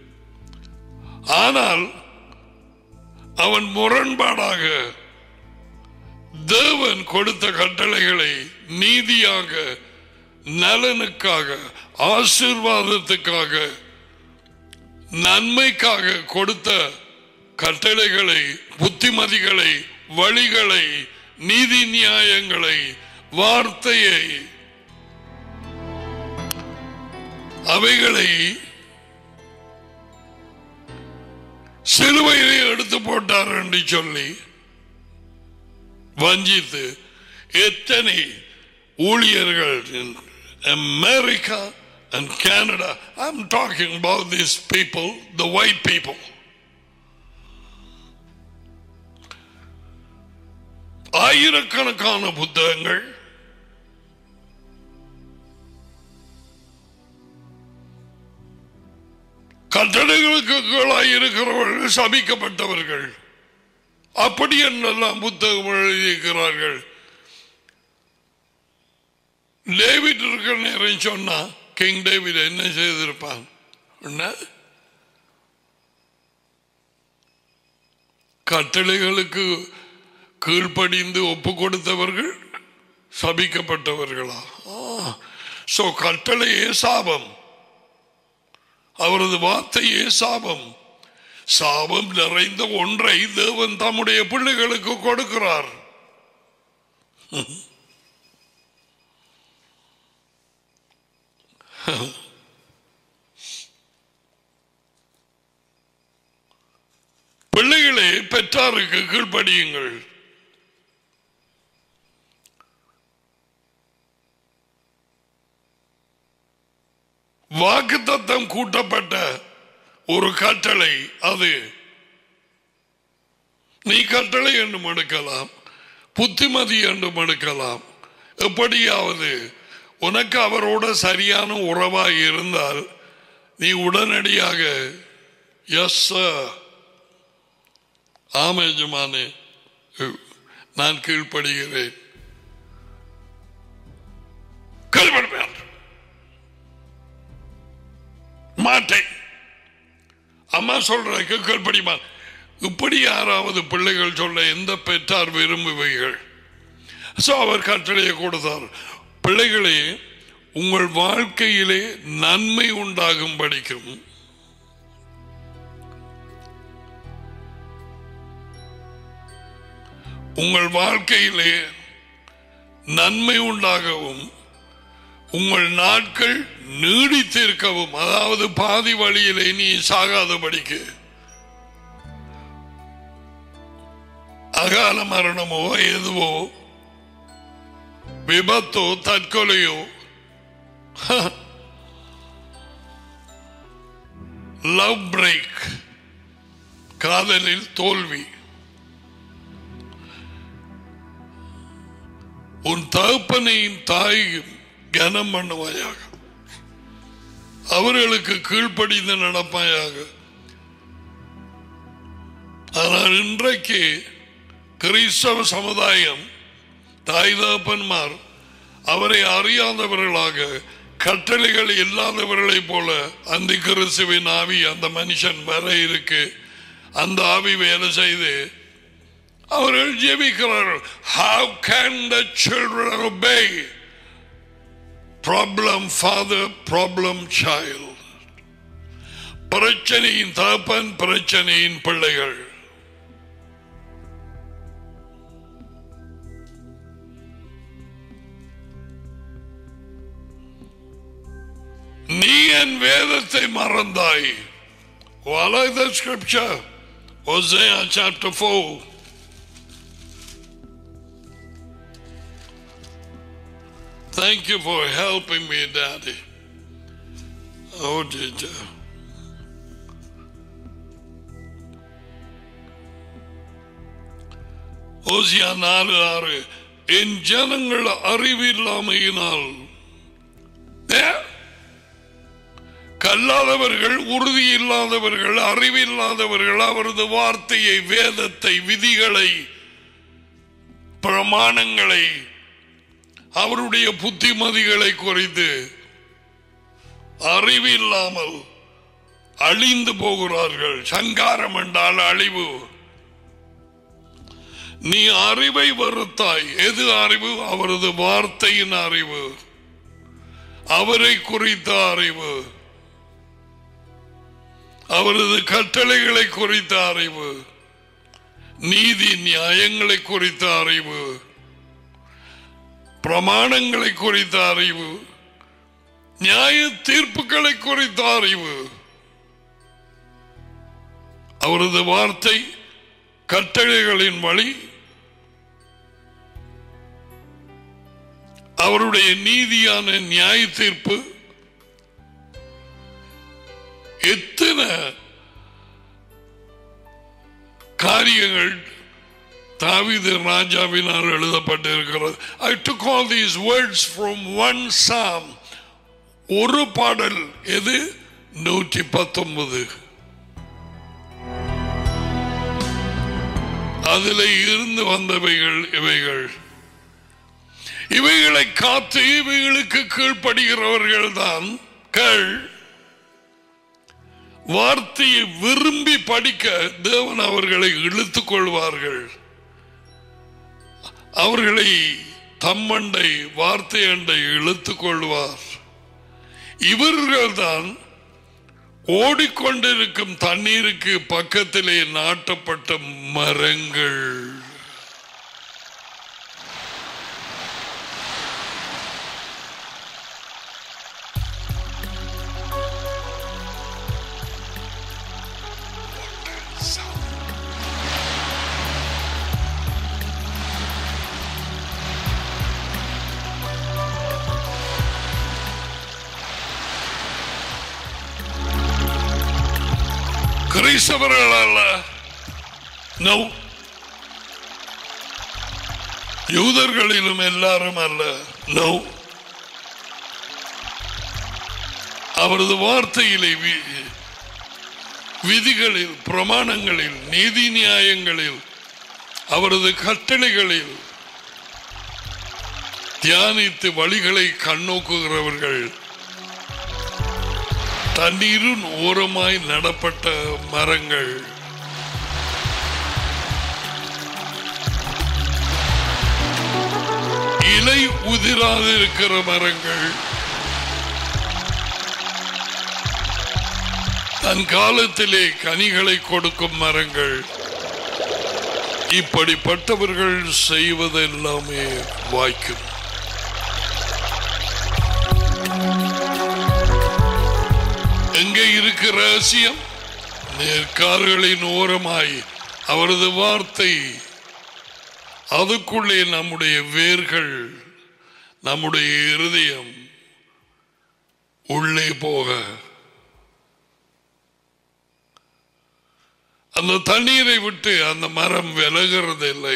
ஆனால் அவன் முரண்பாடாக தேவன் கொடுத்த கட்டளைகளை நீதியாக நலனுக்காக ஆசீர்வாதத்துக்காக நன்மைக்காக கொடுத்த கட்டளைகளை புத்திமதிகளை வழிகளை நீதி நியாயங்களை வார்த்தையை அவைகளை சிலுவையிலே எடுத்து போட்டார் என்று சொல்லி வஞ்சித்து எத்தனை ஊழியர்கள் America and Canada I'm talking about this people the white people ஆயிரக்கணக்கான புத்தகங்கள் கட்டளைகளுக்கு கீழாய் இருக்கிறவர்கள் சபிக்கப்பட்டவர்கள் அப்படி என்னெல்லாம் புத்தகம் எழுதியிருக்கிறார்கள் டேவிட் இருக்கிற நேரம் சொன்னா கிங் டேவிட் என்ன செய்திருப்பான் என்ன? கட்டளைகளுக்கு கீழ்ப்படிந்து ஒப்பு கொடுத்தவர்கள் சபிக்கப்பட்டவர்களா சோ கட்டளையே சாபம் அவரது வார்த்தையே சாபம் சாபம் நிறைந்த ஒன்றை தேவன் தம்முடைய பிள்ளைகளுக்கு கொடுக்கிறார் பிள்ளைகளே பெற்றாருக்கு கீழ்ப்படியுங்கள் வாக்குத்தத்தம் கூட்டப்பட்ட ஒரு கட்டளை அது நீ கட்டளை என்றும் எடுக்கலாம் புத்திமதி என்றும் எடுக்கலாம் எப்படியாவது உனக்கு அவரோட சரியான உறவாய் இருந்தால் நீ உடனடியாக எஸ் ஆமேஜமானே நான் கீழ்ப்படுகிறேன் கீழ்ப்படுவேன் மாட்டேன் அம்மா சொல்றதுக்கு கீழ்ப்படிமா இப்படி யாராவது பிள்ளைகள் சொல்ல எந்த பெற்றார் விரும்புவீர்கள் சோ அவர் கட்டளையை கொடுத்தார் பிள்ளைகளே உங்கள் வாழ்க்கையிலே நன்மை உண்டாகும் படிக்கும் உங்கள் வாழ்க்கையிலே நன்மை உண்டாகவும் உங்கள் நாட்கள் நீடித்திருக்கவும் அதாவது பாதி வழியிலே நீ சாகாதபடிக்கு அகால மரணமோ எதுவோ விபத்தோ தற்கொலையோ லவ் பிரேக் காதலில் தோல்வி உன் தகப்பனையும் தாயையும் கனம் பண்ணுவாயாக அவர்களுக்கு கீழ்ப்படிந்து நடப்பாயாக ஆனால் இன்றைக்கு கிறிஸ்தவ சமுதாயம் தாய் தகப்பன்மார் அவரை அறியாதவர்களாக கட்டளைகள் இல்லாதவர்களைப் போல அந்த கிறிஸ்துவின் ஆவி அந்த மனுஷன் வர இருக்கு அந்த ஆவி வேலை செய்து அவர்கள் ஜெபிக்கிறார்கள் how can the children obey problem father problem child பிரச்சனையின் தகப்பன் பிரச்சனையின் பிள்ளைகள் நீ என் வேதத்தை மறந்தாய் What are the scripture? Hosea chapter 4. Thank you for helping me, Daddy. Oh, did you? ஓசியா நாலு ஆறு என் ஜனங்கள் அறிவில்லாமையினால் ஏ? கல்லாதவர்கள் உறுதி இல்லாதவர்கள் அறிவில்லாதவர்கள் அவரது வார்த்தையை வேதத்தை விதிகளை பிரமாணங்களை அவருடைய புத்திமதிகளை குறித்து அறிவில்லாமல் அழிந்து போகிறார்கள் சங்காரம் என்றால் அழிவு நீ அறிவை வருத்தாய் எது அறிவு அவரது வார்த்தையின் அறிவு அவரை குறித்த அறிவு அவரது கட்டளைகளை குறித்த அறிவு நீதி நியாயங்களை குறித்த அறிவு பிரமாணங்களை குறித்த அறிவு நியாய தீர்ப்புகளை குறித்த அறிவு அவரது வார்த்தை கட்டளைகளின் வழி அவருடைய நீதியான நியாய தீர்ப்பு எத்தனை காரியங்கள் தாவீது ராஜாவினால் எழுதப்பட்டிருக்கிறது I took all these words from one psalm ஒரு பாடல் எது நூற்றி பத்தொன்பது அதில் இருந்து வந்தவைகள் இவைகள் இவைகளை காத்து இவைகளுக்கு கீழ்ப்படுகிறவர்கள் தான் கள் வார்த்தையை விரும்பி படிக்க தேவன் அவர்களை இழுத்துக் கொள்வார்கள் அவர்களை தம்மண்டை வார்த்தை அண்டை இழுத்துக் கொள்வார் இவர்கள்தான் ஓடிக்கொண்டிருக்கும் தண்ணீருக்கு பக்கத்திலே நாட்டப்பட்ட மரங்கள் கிறிஸ்தவர்கள் அல்ல நோ யூதர்களிலும் எல்லாரும் அல்ல நோ அவரது வார்த்தையிலே வி- விதிகளில் பிரமாணங்களில் நீதி நியாயங்களில் அவரது கட்டளைகளில் தியானித்து வழிகளை கண்ணோக்குகிறவர்கள் தண்ணீரின் ஓரமாய் நடப்பட்ட மரங்கள் இலை உதிராது இருக்கிற மரங்கள் தன் காலத்திலே கனிகளை கொடுக்கும் மரங்கள் இப்படிப்பட்டவர்கள் செய்வதெல்லாமே வாய்க்கும் எங்கே இருக்கிற ரகசியம் நேர்கால்களின் ஓரமாய் அவரது வார்த்தை அதுக்குள்ளே நம்முடைய வேர்கள் நம்முடைய இருதயம் உள்ளே போக அந்த தண்ணீரை விட்டு அந்த மரம் விலகிறது இல்லை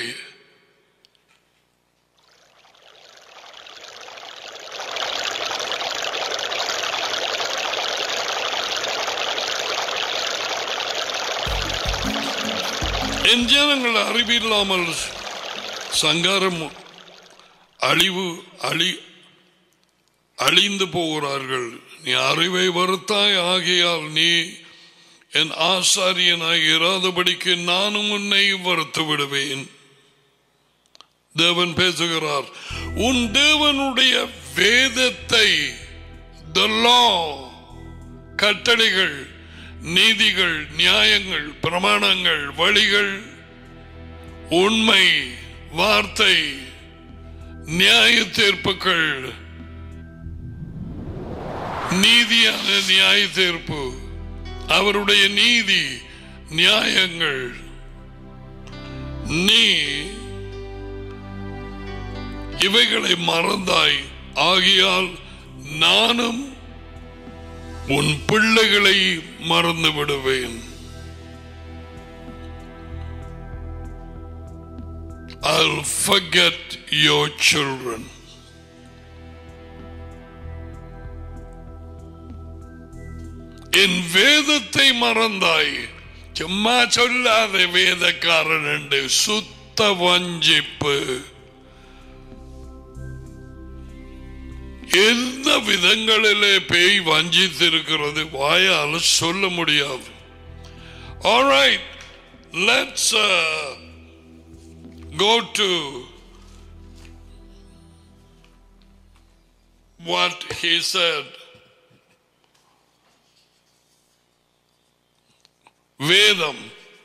என் ஜனங்கள் அறிவில்லாமல் சங்காரம் அழிவு அழி அழிந்து போகிறார்கள் நீ அறிவை வருத்தாய் ஆகையால் நீ என் ஆசாரியனாய் இராதபடிக்கு நானும் உன்னை வருத்து விடுவேன் தேவன் பேசுகிறார் உன் தேவனுடைய வேதத்தை the law, கட்டளைகள் நீதிகள் நியாயங்கள் பிரமாணங்கள் வழிகள் உண்மை வார்த்தை நியாய தீர்ப்புகள் நீதியான நியாய தீர்ப்பு அவருடைய நீதி நியாயங்கள் நீ இவைகளை மறந்தாய் ஆகியால் நானும் உன் பிள்ளைகளை மறந்து விடுவேன் I'll forget your children. என் வேதத்தை மறந்தாய் சும்மா சொல்லாத வேதக்காரன் என்று சுத்த வஞ்சிப்பு எந்த விதங்களிலே பேய் வஞ்சித்திருக்கிறது வாயால் சொல்ல முடியாது Alright, let's uh, go to what he said. வேதம்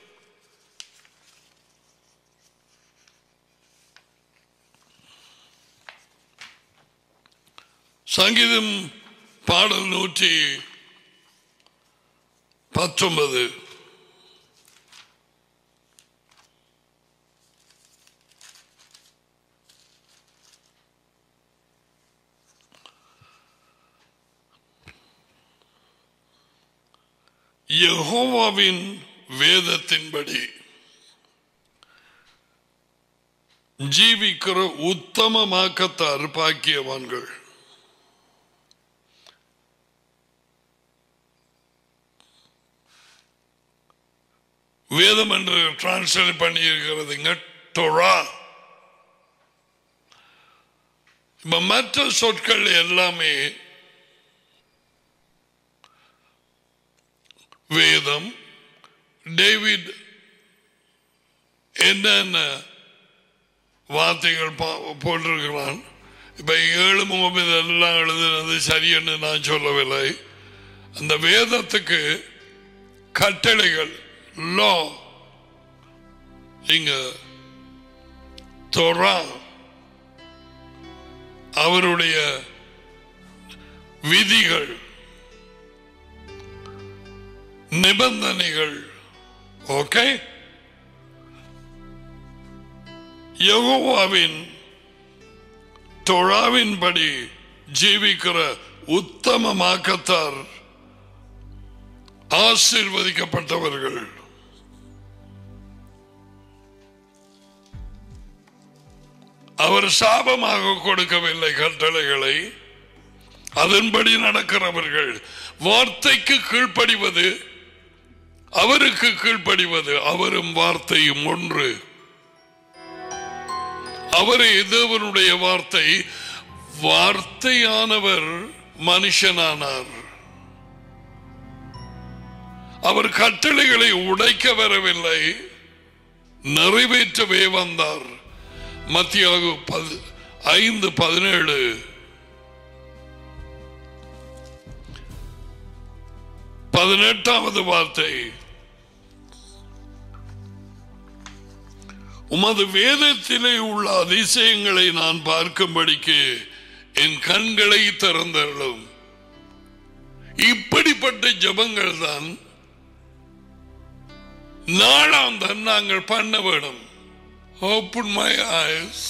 சங்கீதம் பாடல் நூற்றி பத்தொன்பது யெகோவாவின் வேதத்தின்படி ஜீவிக்கிற உத்தமமாக்கத்தார் பாக்கியவான்கள் வேதம் என்று டிரான்ஸ்லேட் பண்ணி இருக்கிறதுங்க டொரா இப்ப மற்ற சொற்கள் எல்லாமே வேதம் டேவிட் என்னென்ன வார்த்தைகள் பா- போட்டிருக்கிறான் இப்ப ஏழு முகமது எல்லாம் எழுதுனது சரியென்று நான் சொல்லவில்லை அந்த வேதத்துக்கு கட்டளைகள் லா இங்க தொரா அவருடைய விதிகள் நிபந்தனைகள் ஓகே யெகோவாவின் தொழாவின்படி ஜீவிக்கிற உத்தமமாக்கத்தார் ஆசீர்வதிக்கப்பட்டவர்கள் அவர் சாபமாக கொடுக்கவில்லை கட்டளைகளை அதன்படி நடக்கிறவர்கள் வார்த்தைக்கு கீழ்ப்படிவது அவருக்கு கீழ்ப்படிவது அவரும் வார்த்தையும் ஒன்று அவரே தேவனுடைய வார்த்தை வார்த்தையானவர் மனுஷனானார் அவர் கட்டளைகளை உடைக்க வரவில்லை நிறைவேற்றவே வந்தார் மத்தியாக பது- ஐந்து பதினேழு பதினெட்டாவது வார்த்தை உமது வேதத்திலே உள்ள அதிசயங்களை நான் பார்க்கும்படிக்கு என் கண்களை திறந்தருளும் இப்படிப்பட்ட ஜபங்கள் தான் நாளாந்தம் நாங்கள் பண்ண வேணும் ஓப்பன் மை ஐஸ்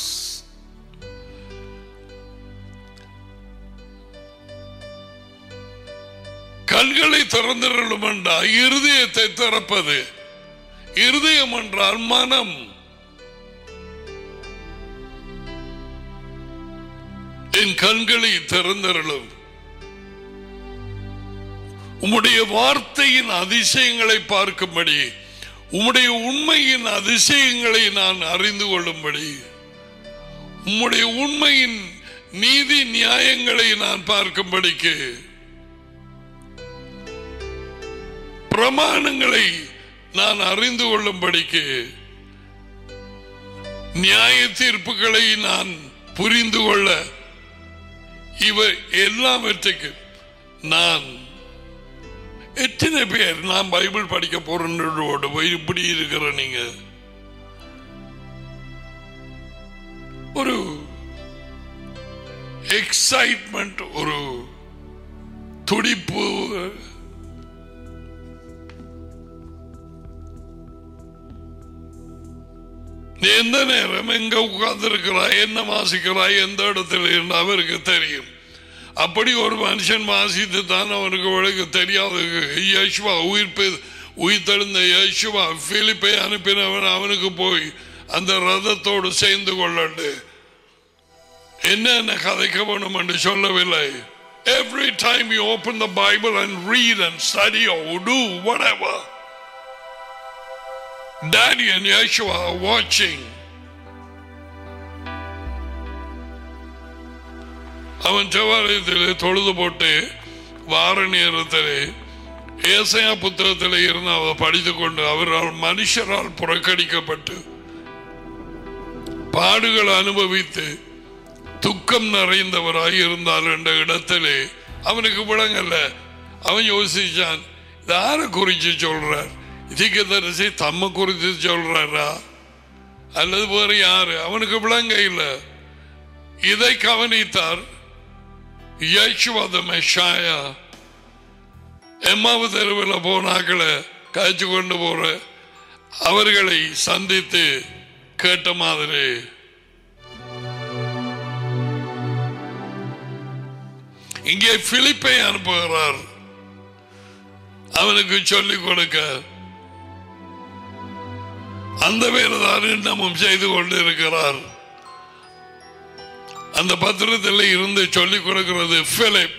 கண்களை திறந்திரலும் என்றால் இருதயத்தை திறப்பது இருதயம் என்றால் மனம் என் கண்களை திறந்திரலும் உம்முடைய வார்த்தையின் அதிசயங்களை பார்க்கும்படி உம்முடைய உண்மையின் அதிசயங்களை நான் அறிந்து கொள்ளும்படி உம்முடைய உண்மையின் நீதி நியாயங்களை நான் பார்க்கும்படிக்கு பிரமாணங்களை நான் அறிந்து கொள்ளும்படிக்கு நியாய தீர்ப்புகளை நான் புரிந்து கொள்ள இவ எல்லாவற்றுக்கும் நான் எத்தனை பேர் நான் பைபிள் படிக்க போறோடு போய் இப்படி இருக்கிற நீங்க ஒரு எக்ஸைட்மெண்ட் ஒரு துடிப்பு நீ எந்த நேரம் எங்க உட்கார்ந்து இருக்கிறாய் என்ன வாசிக்கிறாய் எந்த இடத்துல என்று அவருக்கு தெரியும் அப்படி ஒரு மனுஷன் வாசித்து தான் அவனுக்கு உலக தெரியாது யேசுவா உயிர்ப்பு உயிர்த்தெழுந்த யேசுவா பிலிப்பை அனுப்பினவன் அவனுக்கு போய் அந்த ரதத்தோடு சேர்ந்து கொள்ளண்டு என்னென்ன கதைக்க வேணும் என்று சொல்லவில்லை Every time you open the Bible and read and study or do whatever, Daddy and Yeshua are watching. அவன் செவ்வாலயத்திலே தொழுது போட்டு வார நேரத்திலே ஏசையா புத்தகத்தில் இருந்து அவர் படித்துக் கொண்டு அவரால் மனுஷரால் புறக்கணிக்கப்பட்டு பாடுகள் அனுபவித்து துக்கம் நிறைந்தவராய் இருந்தால் என்ற இடத்திலே அவனுக்கு விளங்கல்ல அவன் யோசிச்சான் "இது யாரை குறிச்சு சொல்றார் இதுக்கு தரிசி தம்ம குறித்து சொல்றாரா அல்லது வேறு யாரு அவனுக்கு விளங்க இல்லை இதை கவனித்தார் யேசுவாத மெஷாயா எம்மாவு தெருவில் போனாக்களை காய்ச்சி கொண்டு போற அவர்களை சந்தித்து கேட்ட மாதிரி இங்கே பிலிப்பை அனுப்புகிறார் அவனுக்கு சொல்லிக் கொடுக்க அந்த வேலைதான் இன்னமும் செய்து கொண்டிருக்கிறார் அந்த பத்திரத்தில் இருந்து சொல்லிக் கொடுக்கிறது பிலிப்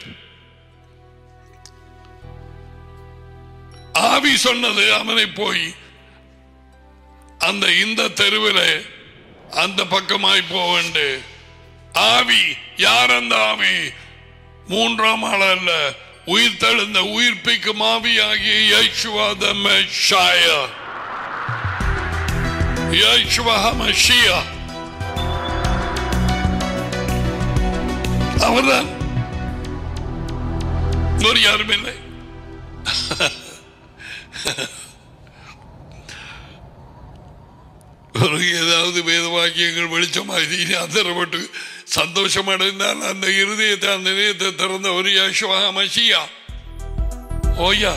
ஆவி சொன்னது அவனை போய் அந்த இந்த தெருவில் அந்த பக்கமாய் போவண்டு ஆவி யார் அந்த ஆவி மூன்றாம் ஆள் அல்ல உயிர் தெழுந்த உயிர்ப்பிக்கும் ஆவி ஆகிய யேசுவாத மெஷாயா யேசுவா மஷியா அவர்தான் வேறு யாரும் இல்லை ஒரு ஏதாவது வேத வாக்கியங்கள் வெளிச்சமாகி அதரப்பட்டு சந்தோஷம் அடைந்தால் அந்த இருதயத்தை அந்த இதயத்தை திறந்த ஒரு யேசுவா மஷியா ஓயா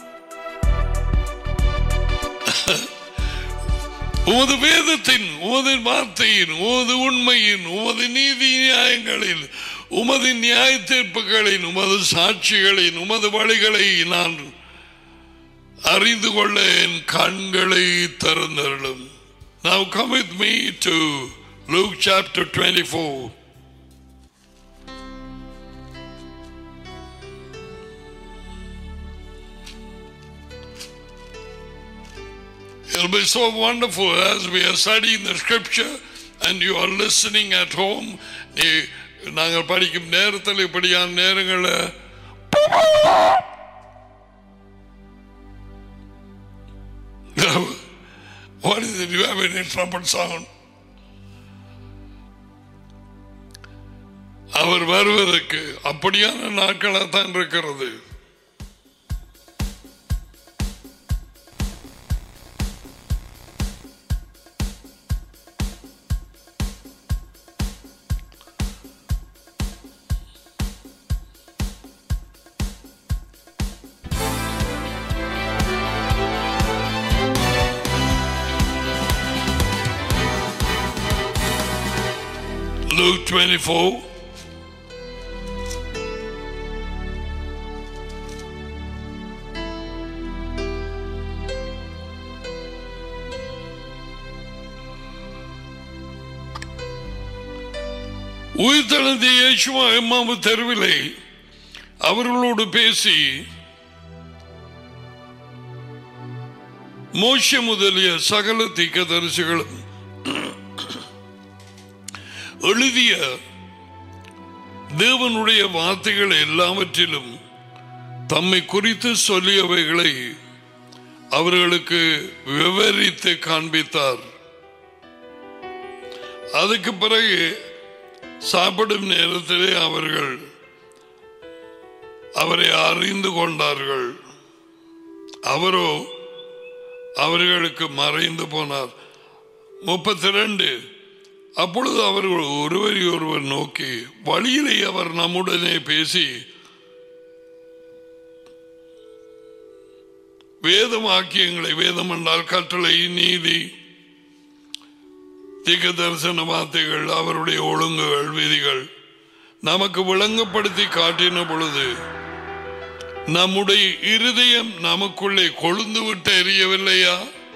உமது வேதத்தின் உமது வார்த்தையின் உமது உண்மையின் உமது நீதி நியாயங்களில் உமது நியாய தீர்ப்புகளின் உமது சாட்சிகளின் உமது வழிகளை நான் அறிந்து கொள்ள என் கண்களை திறந்தருளும் Now come with me to Luke chapter 24. It'll be so wonderful as we are studying the scripture and you are listening at home. நீ- நாங்கள் படிக்கும் நேரத்தில் இப்படியான நேரங்களில் What is it? You have any trumpet sound? அவர் வருவதற்கு அப்படியான நாட்களாக தான் இருக்கிறது Luke 24. உயிர்த்தெழுந்த இயேசுவா எம்மாவு தெருவிலே அவர்களோடு பேசி மோஷ முதலிய சகல தீக்கதரிசிகளும் எழுதிய தேவனுடைய வார்த்தைகள் எல்லாவற்றிலும் தம்மை குறித்து சொல்லியவைகளை அவர்களுக்கு விவரித்து காண்பித்தார் அதுக்கு பிறகு சாப்பிடும் நேரத்திலே அவர்கள் அவரை அறிந்து கொண்டார்கள் அவரோ அவர்களுக்கு மறைந்து போனார் முப்பத்தி ரெண்டு அப்பொழுது அவர்கள் ஒருவரை ஒருவர் நோக்கி வழியிலே அவர் நம்முடனே பேசி வேத வாக்கியங்களை வேதம் என்றால் கட்டளை நீதி திக தரிசன வார்த்தைகள் அவருடைய ஒழுங்குகள் விதிகள் நமக்கு விளங்கப்படுத்தி காட்டின பொழுது நம்முடைய இருதயம் நமக்குள்ளே கொழுந்து விட்டு எரியவில்லையா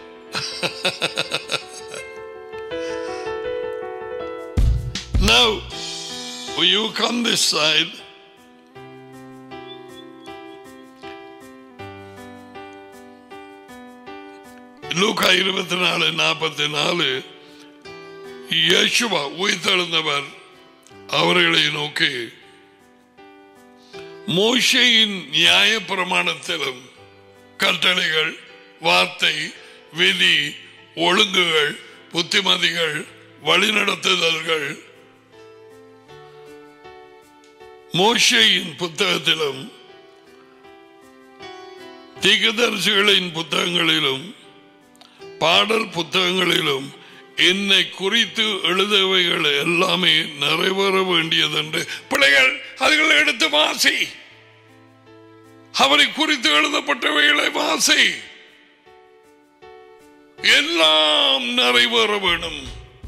Now, will you come this side? லூக்கா இருபத்தி நாலு நாற்பத்தி நாலு யேசுவா உயிர்த்தெழுந்தவர் அவர்களை நோக்கி மோஷையின் நியாய பிரமாணத்திலும் கட்டளைகள் வார்த்தை விதி ஒழுங்குகள் புத்திமதிகள் வழிநடத்துதல்கள் மோஷையின் புத்தகத்திலும் திகதர்சிகளின் புத்தகங்களிலும் பாடல் புத்தகங்களிலும் என்னை குறித்து எழுதவைகள் எல்லாமே நிறைவேற வேண்டியதென்று பிள்ளைகள் அதுகளை எடுத்து வாசி அவரை குறித்து எழுதப்பட்டவைகளை வாசி எல்லாம் நிறைவேற வேண்டும்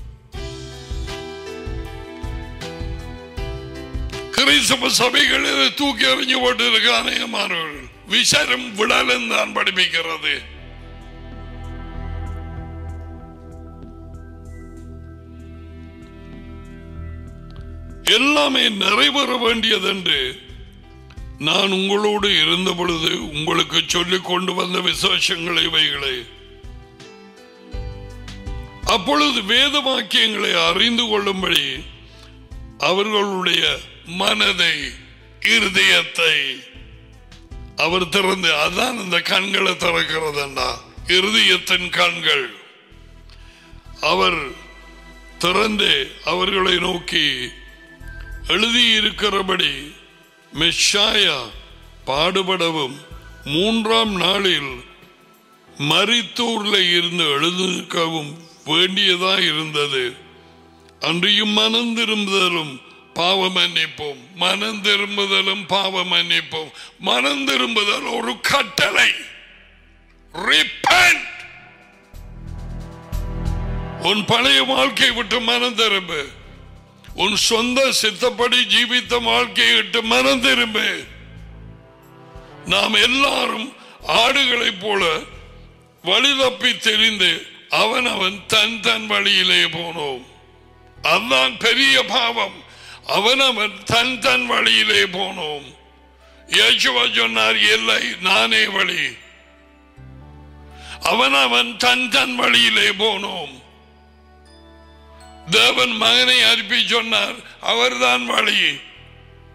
கிறிஸ்தவ சபைகளில் தூக்கி எறிஞ்சு போட்டிருக்க அநேகமானவர்கள் விசாரம் விடலும் தான் படிப்பிக்கிறது எல்லாமே நிறைவேற வேண்டியதென்று நான் உங்களோடு இருந்த பொழுது உங்களுக்கு சொல்லிக் கொண்டு வந்த விசேஷங்களை இவைகளை அப்பொழுது வேத வாக்கியங்களை அறிந்து கொள்ளும்படி அவர்களுடைய மனதை இருதயத்தை அவர் திறந்து அதான் இந்த கண்களை திறக்கிறதுண்டா இருதயத்தின் கண்கள் அவர் திறந்து அவர்களை நோக்கி எழுதியிருக்கிறபடி மெஷாயா பாடுபடவும் மூன்றாம் நாளில் மரித்தூர்ல இருந்து எழுதிருக்கவும் வேண்டியதா இருந்தது அன்றையும் மனம் திரும்புதலும் பாவ மன்னிப்போம் மனம் திரும்புதலும் பாவ மன்னிப்போம் மனம் திரும்புதல் ஒரு கட்டளை Repent. உன் பழைய வாழ்க்கை விட்டு மனம் திரும்பு உன் சொந்த சித்தப்படி ஜீவித்த வாழ்க்கையை விட்டு மனம் திரும்பு நாம் எல்லாரும் ஆடுகளைப் போல வழி தப்பி தெரிந்து அவன் அவன் தன் தன் வழியிலே போனோம் அதுதான் பெரிய பாவம் அவன் அவன் தன் தன் வழியிலே போனோம் இயேசுவா சொன்னார் இல்லை நானே வழி அவன் அவன் தன் தன் வழியிலே போனோம் தேவன் மகனை அனுப்பி சொன்னார் அவர்தான் வழி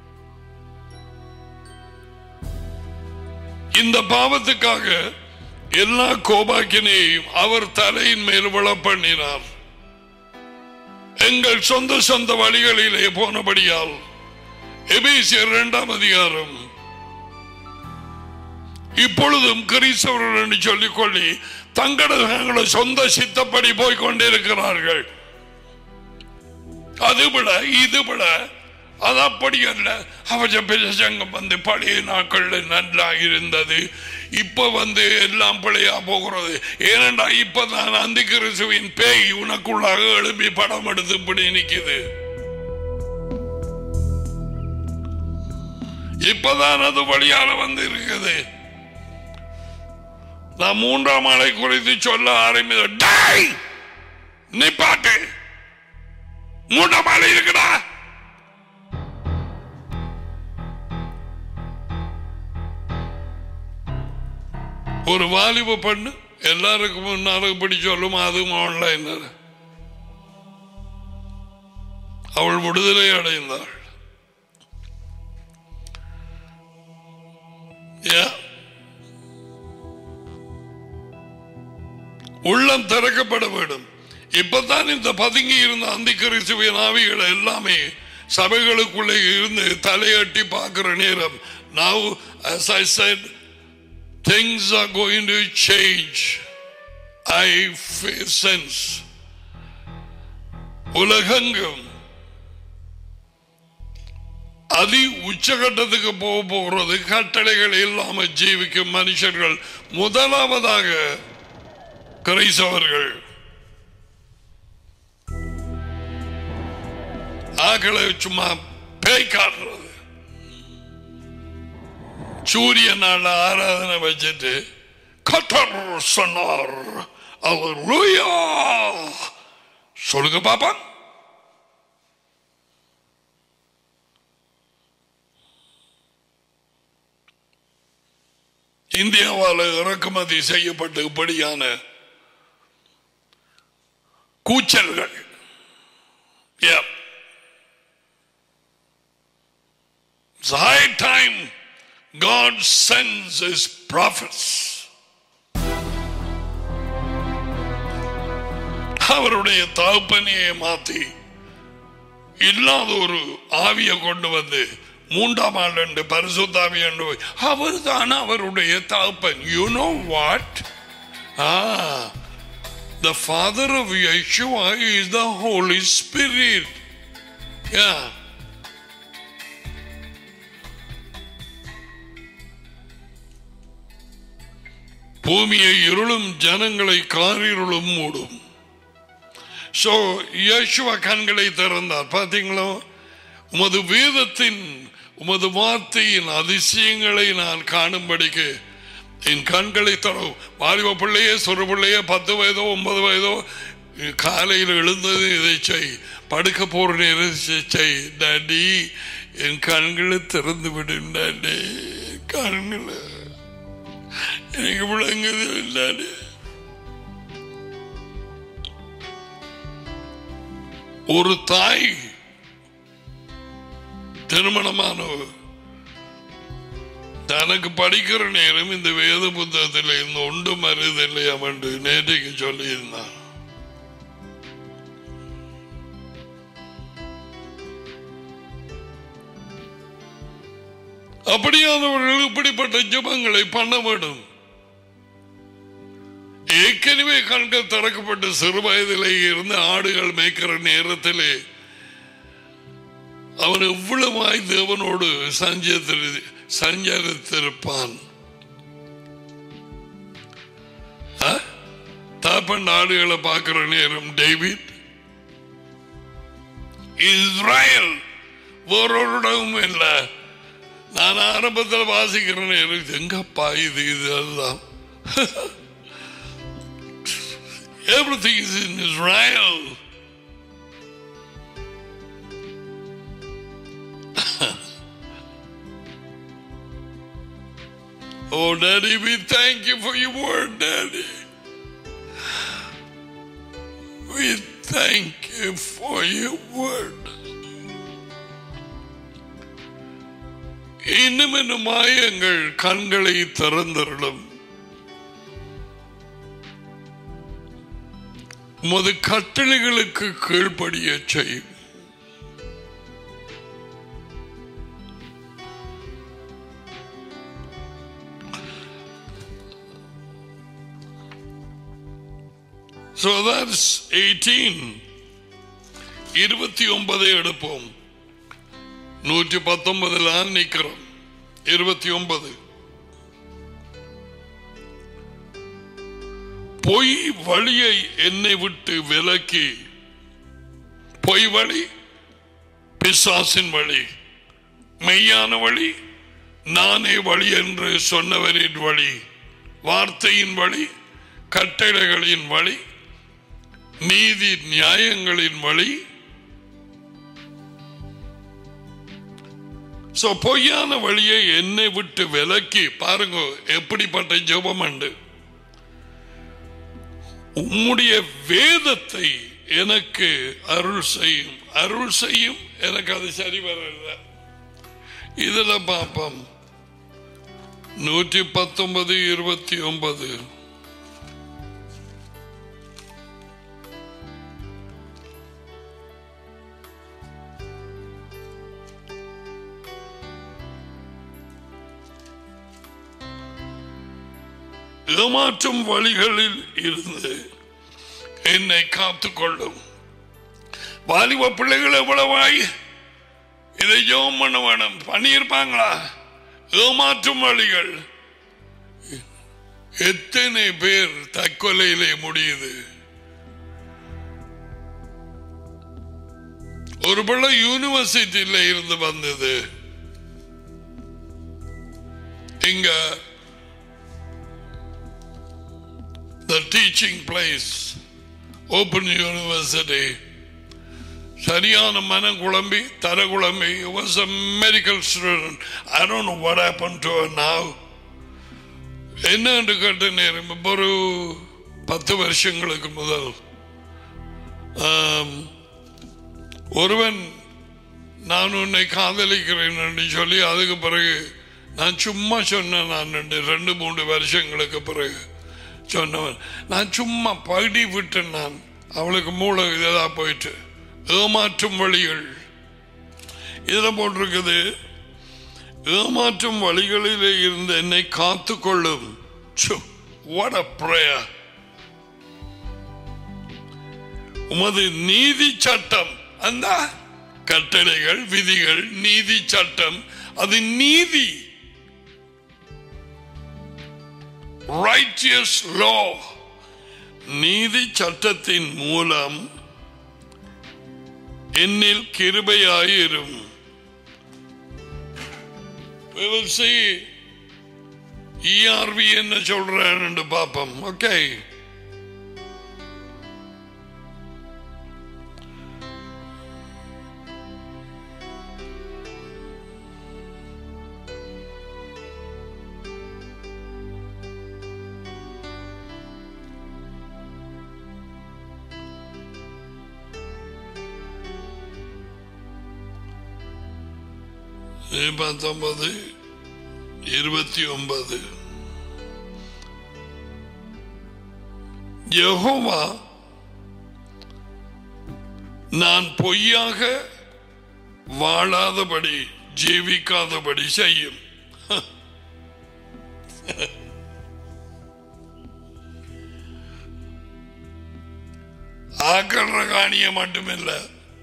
இந்த பாவத்துக்காக எல்லா கோபாக்கினையும் அவர் தலையின் மேல் விழ பண்ணினார் எங்கள் சொந்த சொந்த வழிகளிலே போனபடியால் எபேசியர் இரண்டாம் அதிகாரம் இப்பொழுதும் கிறிஸ்தவர்கள் என்று சொல்லிக் கொள்ளி தங்களோட சொந்த சித்தப்படி போய் கொண்டிருக்கிறார்கள் அது விட இது விட அது அப்படி அல்ல அவஜ பிரசங்கம் வந்து பழைய நாட்கள்ல நல்லா இருந்தது இப்ப வந்து எல்லாம் பிழையா போகிறது ஏனண்டா இப்பதான் அந்த கிறிஸ்துவின் பேய் உனக்குள்ளாக எழுப்பி படம் எடுத்து இப்படி நிக்குது இப்பதான் அது வழியால வந்து இருக்குது நான் மூன்றாம் ஆளை குறித்து சொல்ல ஆரம்பித்தேன் நீ பாட்டு மூன்றாம் ஆளை இருக்குடா ஒரு வாலிப பெண்ணு எல்லாருக்கும் முன்னாலும் இப்படி சொல்லும் அதுவும் ஆன்லைன் அவள் விடுதலை அடைந்தாள் Yeah. உள்ளம் திறக்கப்பட வேண்டும் இப்பதான் இந்த பதுங்கி இருந்த அந்தி கிறிஸ்துவின் ஆவிகள் எல்லாமே சபைகளுக்குள்ளே இருந்து தலையட்டி பார்க்கிற நேரம் now as I said things are going to change I feel sense உலகெங்கும் அதி உச்சகட்டத்துக்கு போக போகிறது கட்டளைகள் இல்லாம ஜீவிக்கும் மனுஷர்கள் முதலாவதாக கிரைசவர்கள் ஆக்களை சும்மா பேய் காட்டுறது சூரிய நாள் ஆராதனை வச்சுட்டு கத்தர் சொன்னார் அவர் சொல்லுங்க பாப்பா இந்தியாவால் இறக்குமதி செய்யப்பட்ட இப்படியான கூச்சல்கள் Yeah. It's high time God sends his prophets. அவருடைய தகப்பனையே மாத்தி இல்லாத ஒரு ஆவியை கொண்டு வந்து மூன்றாம் ஆள் என்று பரிசுத்தாவி என்று அவர் தான் அவருடைய தகப்பன் you know what ah The father of Yeshua is the Holy Spirit. Yeah. பூமியை இருளும் ஜனங்களை காரிருளும் மூடும் சோ யேசுவ கண்களை திறந்தார் பார்த்தீங்களோ உமது வேதத்தின் உமது வார்த்தையின் அதிசயங்களை நான் காணும்படிக்கு என் கண்களை தரும் வாலிப பிள்ளையே சொறு பிள்ளையே பத்து வயதோ ஒன்பது வயதோ காலையில் எழுந்தது இதை செய் படுக்க போற நேரம் செய் டாடி என் கண்களை திறந்து விடும் டாடி கண்களை எனக்கு விளங்குது டாடி ஒரு தாய் திருமணமானவர் தனக்கு படிக்கிற நேரம் இந்த வேத புத்தகத்தில் இந்த ஒன்று மருதில்லையா என்று நேற்றைக்கு சொல்லியிருந்தான் அப்படியானவர்கள் இப்படிப்பட்ட ஜபங்களை பண்ண வேண்டும் ஏற்கனவே கண்கள் திறக்கப்பட்ட சிறு வயதிலே இருந்து ஆடுகள் மேய்க்கிற நேரத்திலே அவன் எவ்வளவாய் தேவனோடு சஞ்சத்தில் சஞ்சரித்திருப்பான் தாப்பன் ஆடுகளை பார்க்கிற நேரம் டேவிட் இஸ்ராயல் வேறொரு இடமும் இல்லை நான் ஆரம்பத்தில் வாசிக்கிற நேரம் எங்கப்பா இது இது அதுதான் Everything is in Israel. oh, Daddy, we thank you for your word, Daddy. We thank you for your word. இன்னும் இன்னுமாய் எங்கள் கண்களை திறந்தருளும் உமது கட்டளைகளுக்கு கீழ்ப்படிய செய்யும் So that's 18. இருபத்தி ஒன்பதை எடுப்போம் நூற்றி பத்தொன்பதுல நிக்கிறோம் இருபத்தி ஒன்பது பொய் வழியை என்னை விட்டு விலக்கி பொய் வழி பிசாசின் வழி மெய்யான வழி நானே வழி என்று சொன்னவரின் வழி வார்த்தையின் வழி கட்டளைகளின் வழி நீதி நியாயங்களின் வழி சோ பொய்யான வழியை என்னை விட்டு விலக்கி பாருங்க எப்படிப்பட்ட ஜெபம் உண்டு உம்முடைய வேதத்தை எனக்கு அருள் செய்யும் அருள் செய்யும் எனக்கு அது சரி வரல இதுல பார்ப்போம் நூற்றி பத்தொன்பது இருபத்தி ஒன்பது ஏமாற்றும் வழிகளில் இருந்து என்னை காத்துக்கொள்ளும் வாலிப பிள்ளைகள் எவ்வளவாய் இதை ஜெபம் பண்ண வேணும் பண்ணியிருப்பாங்களா ஏமாற்றும் வழிகள் எத்தனை பேர் தற்கொலையிலே முடியுது ஒரு பிள்ளை யூனிவர்சிட்டியில இருந்து வந்தது இங்க the teaching place, Open University. சரியான மனம் குழம்பி தர குழம்பி was a medical student. I don't know what happened to her now. என்னன்னு கேட்ட நேரம் இப்ப ஒரு பத்து வருஷங்களுக்கு முதல் ஆம், ஒருவன் நான் உன்னை காதலிக்கிறேன் என்று சொல்லி அதுக்கு பிறகு நான் சும்மா சொன்னேன் நான் ரெண்டு ரெண்டு மூணு வருஷங்களுக்கு பிறகு சொன்னவன் நான் சும்மா படி விட்டேன் நான் அவளுக்கு மூளை இதா போயிட்டு ஏமாற்றும் வழிகள் இதுல போட்டிருக்குது ஏமாற்றும் வழிகளிலே இருந்து என்னை காத்து கொள்ளும் what a prayer உமது நீதி சட்டம் அந்த கட்டளைகள் விதிகள் நீதி சட்டம் அது நீதி righteous law நீதி சட்டத்தின் மூலம் என்னில் கிருபையாயிரும் We will see ERV என்ன சொல்றான்னு பார்ப்போம் ஓகே பத்தொன்பது இருபத்தி ஒன்பது யெகோவா நான் பொய்யாக வாழாதபடி ஜீவிக்காதபடி செய்யும் ஆக்கல்ற காணிய மட்டுமில்லை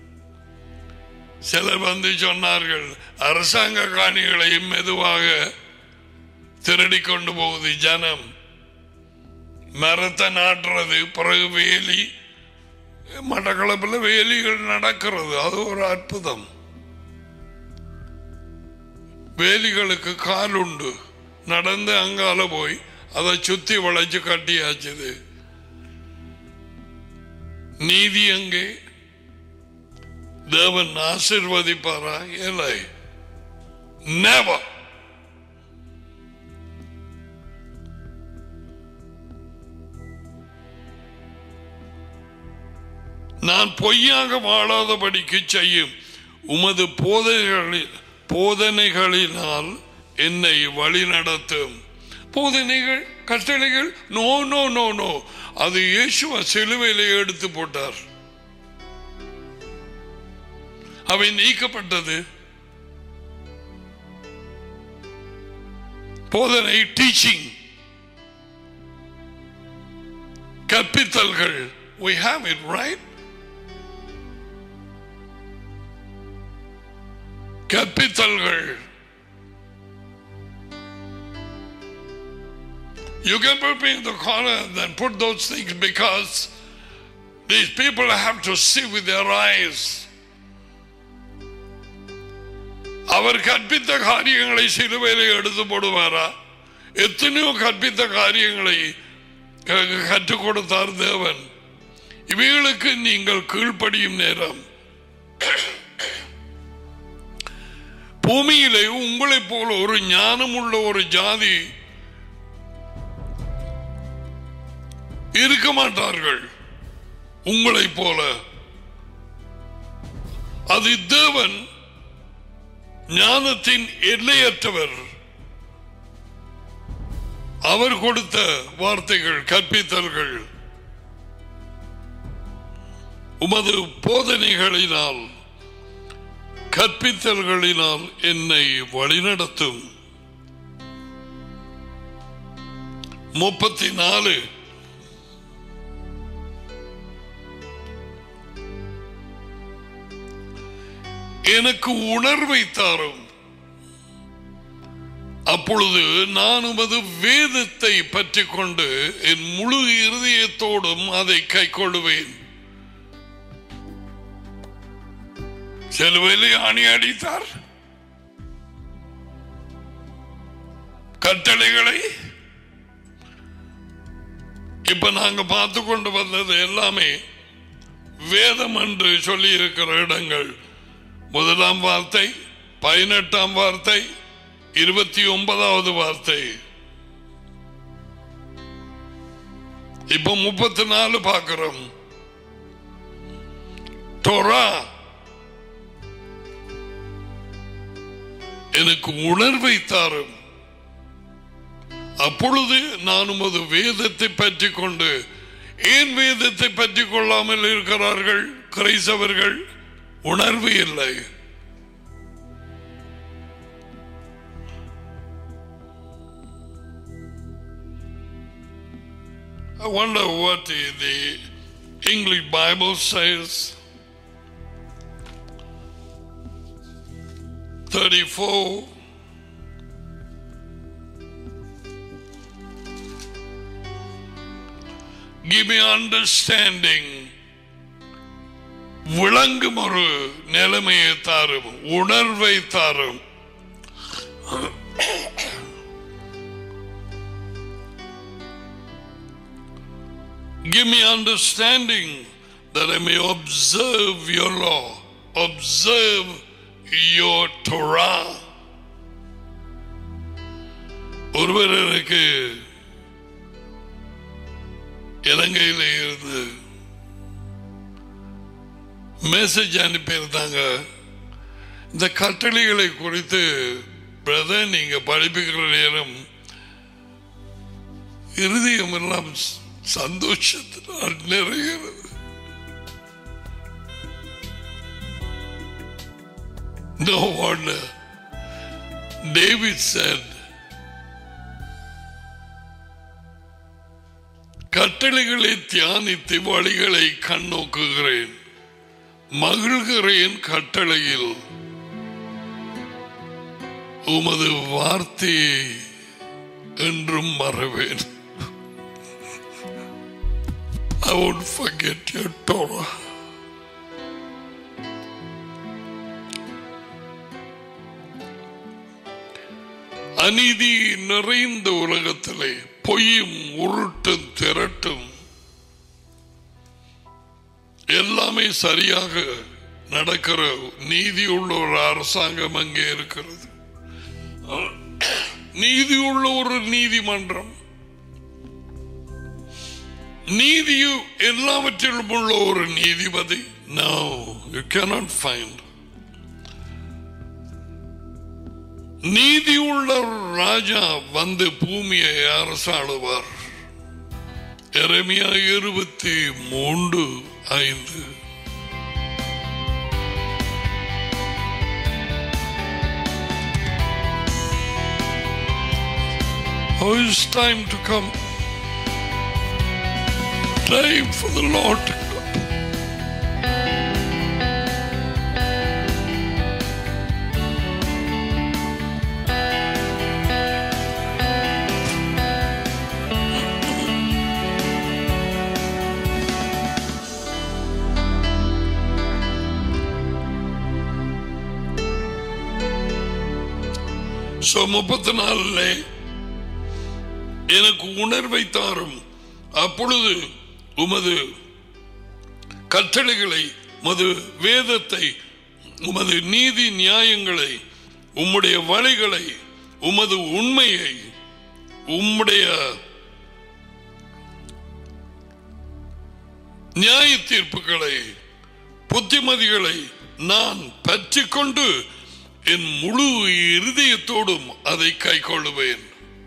சிலர் வந்து சொன்னார்கள் அரசாங்க காணிகளையும் மெதுவாக திருடி கொண்டு போகுது ஜனம் மரத்தை நாட்டுறது பிறகு வேலி மட்டக்களப்பில் வேலிகள் நடக்கிறது அது ஒரு அற்புதம் வேலிகளுக்கு கால் உண்டு நடந்து அங்கால போய் அதை சுத்தி வளைச்சு கட்டியாச்சுது நீதி எங்கே தேவன் ஆசிர்வதிப்பாரா இல்லை never நான் பொய்யாக வாழாதபடிக்கு செய்யும் உமது போதைகளில் போதனைகளினால் என்னை வழி நடத்தும் போதனைகள் கட்டளைகள் நோ நோ நோ நோ அது இயேசுவ சிலுவையிலே எடுத்து போட்டார் அவை நீக்கப்பட்டது போதனை டீச்சிங் கற்பித்தல்கள் we have it right கற்பித்தல்கள் You can put me in the corner and then put those things because these people have to see with their eyes. அவர் கற்பித்த காரியங்களை சிலுவையில எடுத்து போடுவாரா எத்தனையோ கற்பித்த காரியங்களை க- கற்றுக் கொடுத்தார் தேவன் இவைகளுக்கு நீங்கள் கீழ்ப்படியும் நேரம் பூமியிலே உங்களைப் போல ஒரு ஞானம் உள்ள ஒரு ஜாதி இருக்க மாட்டார்கள் உங்களைப் போல அது தேவன் ஞானத்தின் எல்லையற்றவர் அவர் கொடுத்த வார்த்தைகள் கற்பித்தல்கள் உமது போதனைகளினால் கற்பித்தல்களினால் என்னை வழிநடத்தும் முப்பத்தி நாலு எனக்கு உணர்வை தாரும் அப்பொழுது நான் உமது வேதத்தை பற்றி கொண்டு என் முழு இருதயத்தோடும் அதை கை கொள்வேன் செலுவையிலே ஆணி அடித்தார் கட்டளைகளை இப்ப நாங்க பார்த்து கொண்டு வந்தது எல்லாமே வேதம் என்று சொல்லி இருக்கிற இடங்கள் முதலாம் வார்த்தை பதினெட்டாம் வார்த்தை இருபத்தி ஒன்பதாவது வார்த்தை இப்ப முப்பத்தி நாலு பார்க்கிறோம் டோரா எனக்கு உணர்வை தாரும் அப்பொழுது நான் உமது வேதத்தை பற்றி கொண்டு ஏன் வேதத்தை பற்றி கொள்ளாமல் இருக்கிறார்கள் கிரைசவர்கள் உணர்வு இல்லை I wonder what the, the English Bible says. 34 Give me understanding. விளங்கும் ஒரு நிலைமையை தாரும் உணர்வை தாரும் Give me understanding that I may observe your law, observe your Torah. ஒருவர் எனக்கு இலங்கையில இருந்து மெசேஜ் அனுப்பியிருந்தாங்க இந்த கட்டளைகளை குறித்து பிரதர் நீங்க படிப்புகிற நேரம் இருதயம் எல்லாம் சந்தோஷத்தினால் நிறைகிறது No wonder. David said, கட்டளைகளை தியானித்து வழிகளை கண்ணோக்குகிறேன் மகிழ்கிறேன் கட்டளையில் உமது வார்த்தையை என்றும் மறவேன் I won't forget your Torah. அநீதி நிறைந்த உலகத்திலே பொய்யும் உருட்டும் திரட்டும் எல்லாமே சரியாக நடக்கிற நீதி உள்ள ஒரு அரசாங்கம் அங்கே இருக்கிறது நீதி உள்ள ஒரு நீதிமன்றம் நீதியு எல்லாவற்றிலும் உள்ள ஒரு நீதிபதி நோ யூ கேனாட் ஃபைண்ட் நீதியுள்ள ராஜா வந்து பூமியை அரசாளுவார் எரமியா இருபத்தி மூன்று ஐந்து Oh, it's time to come. Time for the Lord to come. So, முப்பத்தி நாலுல எனக்கு உணர்வை தாரும் அப்பொழுது உமது கட்டளைகளை உமது வேதத்தை உமது நீதி நியாயங்களை உம்முடைய வழிகளை உமது உண்மையை உம்முடைய நியாய தீர்ப்புகளை புத்திமதிகளை நான் பற்றி கொண்டு என் முழு இருதயத்தோடும் அதை கை கொள்ளுவேன்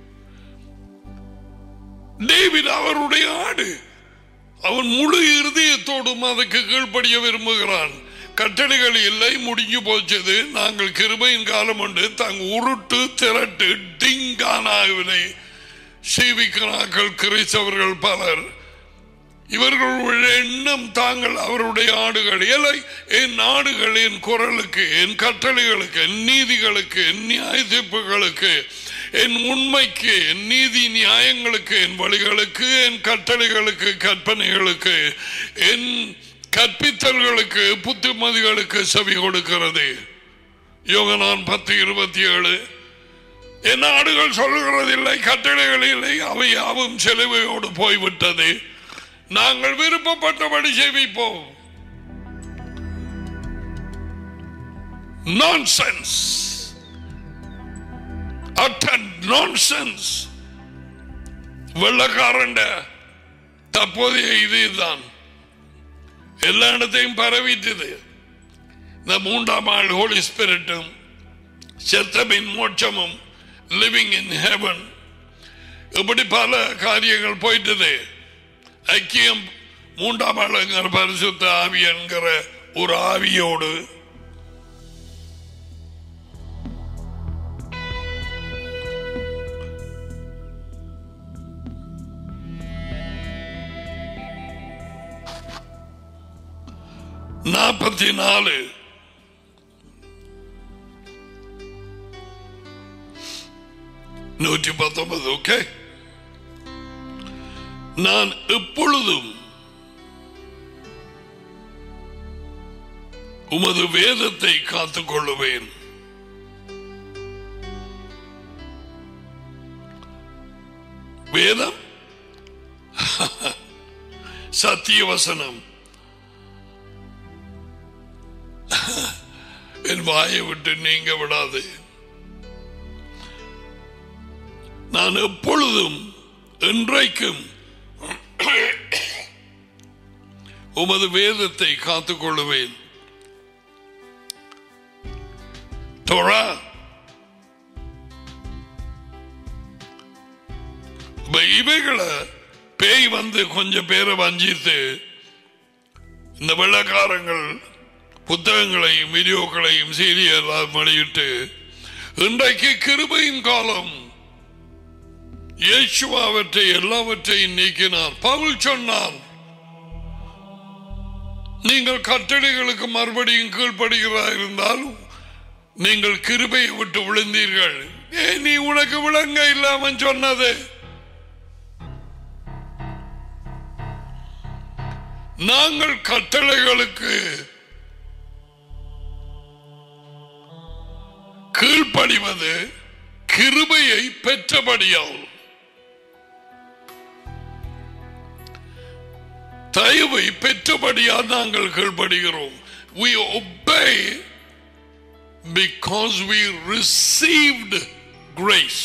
டேவிட் அவருடைய ஆடு அவன் முழு இருதயத்தோடும் அதற்கு கீழ்ப்படிய விரும்புகிறான் கட்டளைகள் இல்லை முடிஞ்சு போச்சது நாங்கள் கிருபையின் காலம் உண்டு தாங்க உருட்டு திரட்டு டிங்கானாவினை சேவிக்கிறார்கள் கிறிஸ்தவர்கள் பலர் இவர்களுடைய எண்ணம் தாங்கள் அவருடைய ஆடுகள் இல்லை என் ஆடுகள் என் குரலுக்கு என் கட்டளைகளுக்கு என் நீதிகளுக்கு என் நியாய தீர்ப்புகளுக்கு என் உண்மைக்கு என் நீதி நியாயங்களுக்கு என் வழிகளுக்கு என் கட்டளைகளுக்கு கற்பனைகளுக்கு என் கற்பித்தல்களுக்கு புத்திமதிகளுக்கு செவி கொடுக்கிறது யோகனான் பத்து இருபத்தி ஏழு என் ஆடுகள் சொல்லுகிறதில்லை கட்டளைகள் இல்லை அவை யாவும் செலவையோடு போய்விட்டது நாங்கள் விருப்பப்பட்டபடி சேவிப்போம் நான்சென்ஸ் அட்டன் நான்சென்ஸ் வெள்ளக்காரண்ட தற்போதைய இதுதான் எல்லா இடத்தையும் பரவிட்டது இந்த மூன்றாம் ஆள் ஹோலி ஸ்பிரிட்டும் செத்தமின் மோட்சமும் லிவிங் இன் ஹெவன் இப்படி பல காரியங்கள் போயிட்டது ஐக்கியம் மூன்றாம் ஆளுங்கிற பரிசுத்த ஆவி என்கிற ஒரு ஆவியோடு நாற்பத்தி நாலு நூற்றி பத்தொன்பது ஓகே நான் எப்பொழுதும் உமது வேதத்தை காத்துக் கொள்ளுவேன் வேதம் சத்திய வசனம் என் வாயை விட்டு நீங்க விடாது நான் எப்பொழுதும் என்றைக்கும் உமது வேதத்தை காத்துக் கொள்ளுவேன் தோழா இப்ப இவைகளை பேய் வந்து கொஞ்சம் பேரை வஞ்சித்து இந்த வெள்ளக்காரங்கள் புத்தகங்களையும் வீடியோக்களையும் சீரியெல்லாம் வெளியிட்டு இன்றைக்கு கிருபையின் காலம் இயேசுவா அவற்றை எல்லாவற்றையும் நீக்கினார் பவுல் சொன்னார் நீங்கள் கட்டளைகளுக்கு மறுபடியும் கீழ்ப்படுகிறார் இருந்தாலும் நீங்கள் கிருபையை விட்டு விழுந்தீர்கள் ஏ நீ உனக்கு விளங்க இல்லாம சொன்னது நாங்கள் கட்டளைகளுக்கு கீழ்ப்படிவது கிருபையை பெற்றபடியால் தயவை பெற்றபடியால் நாங்கள் கீழ்ப்படுகிறோம் we obey because we received grace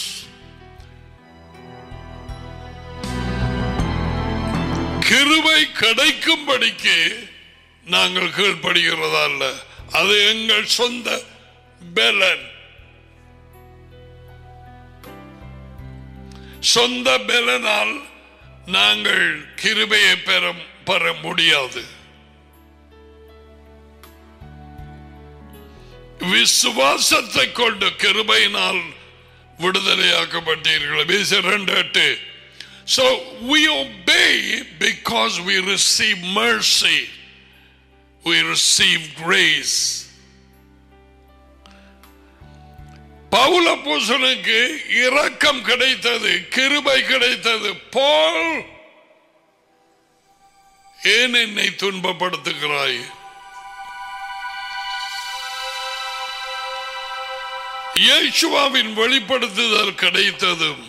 கிருபை கிடைக்கும்படிக்கு நாங்கள் கீழ்ப்படுகிறதா அல்ல அது எங்கள் சொந்த பலன் சொந்த பலனால் நாங்கள் கிருபையை பெற பெற முடியாது விசுவாசத்தை கொண்டு கிருபையினால் விடுதலையாக்கப்பட்டீர்கள் பேச ரெண்டு எட்டு So we obey because we receive mercy. We receive grace. பவுல பூசனுக்கு இரக்கம் கிடைத்தது கிருபை கிடைத்தது போல் ஏன் என்னை துன்பப்படுத்துகிறாய் இயேசுவாவின் வெளிப்படுத்துதல் கிடைத்ததும்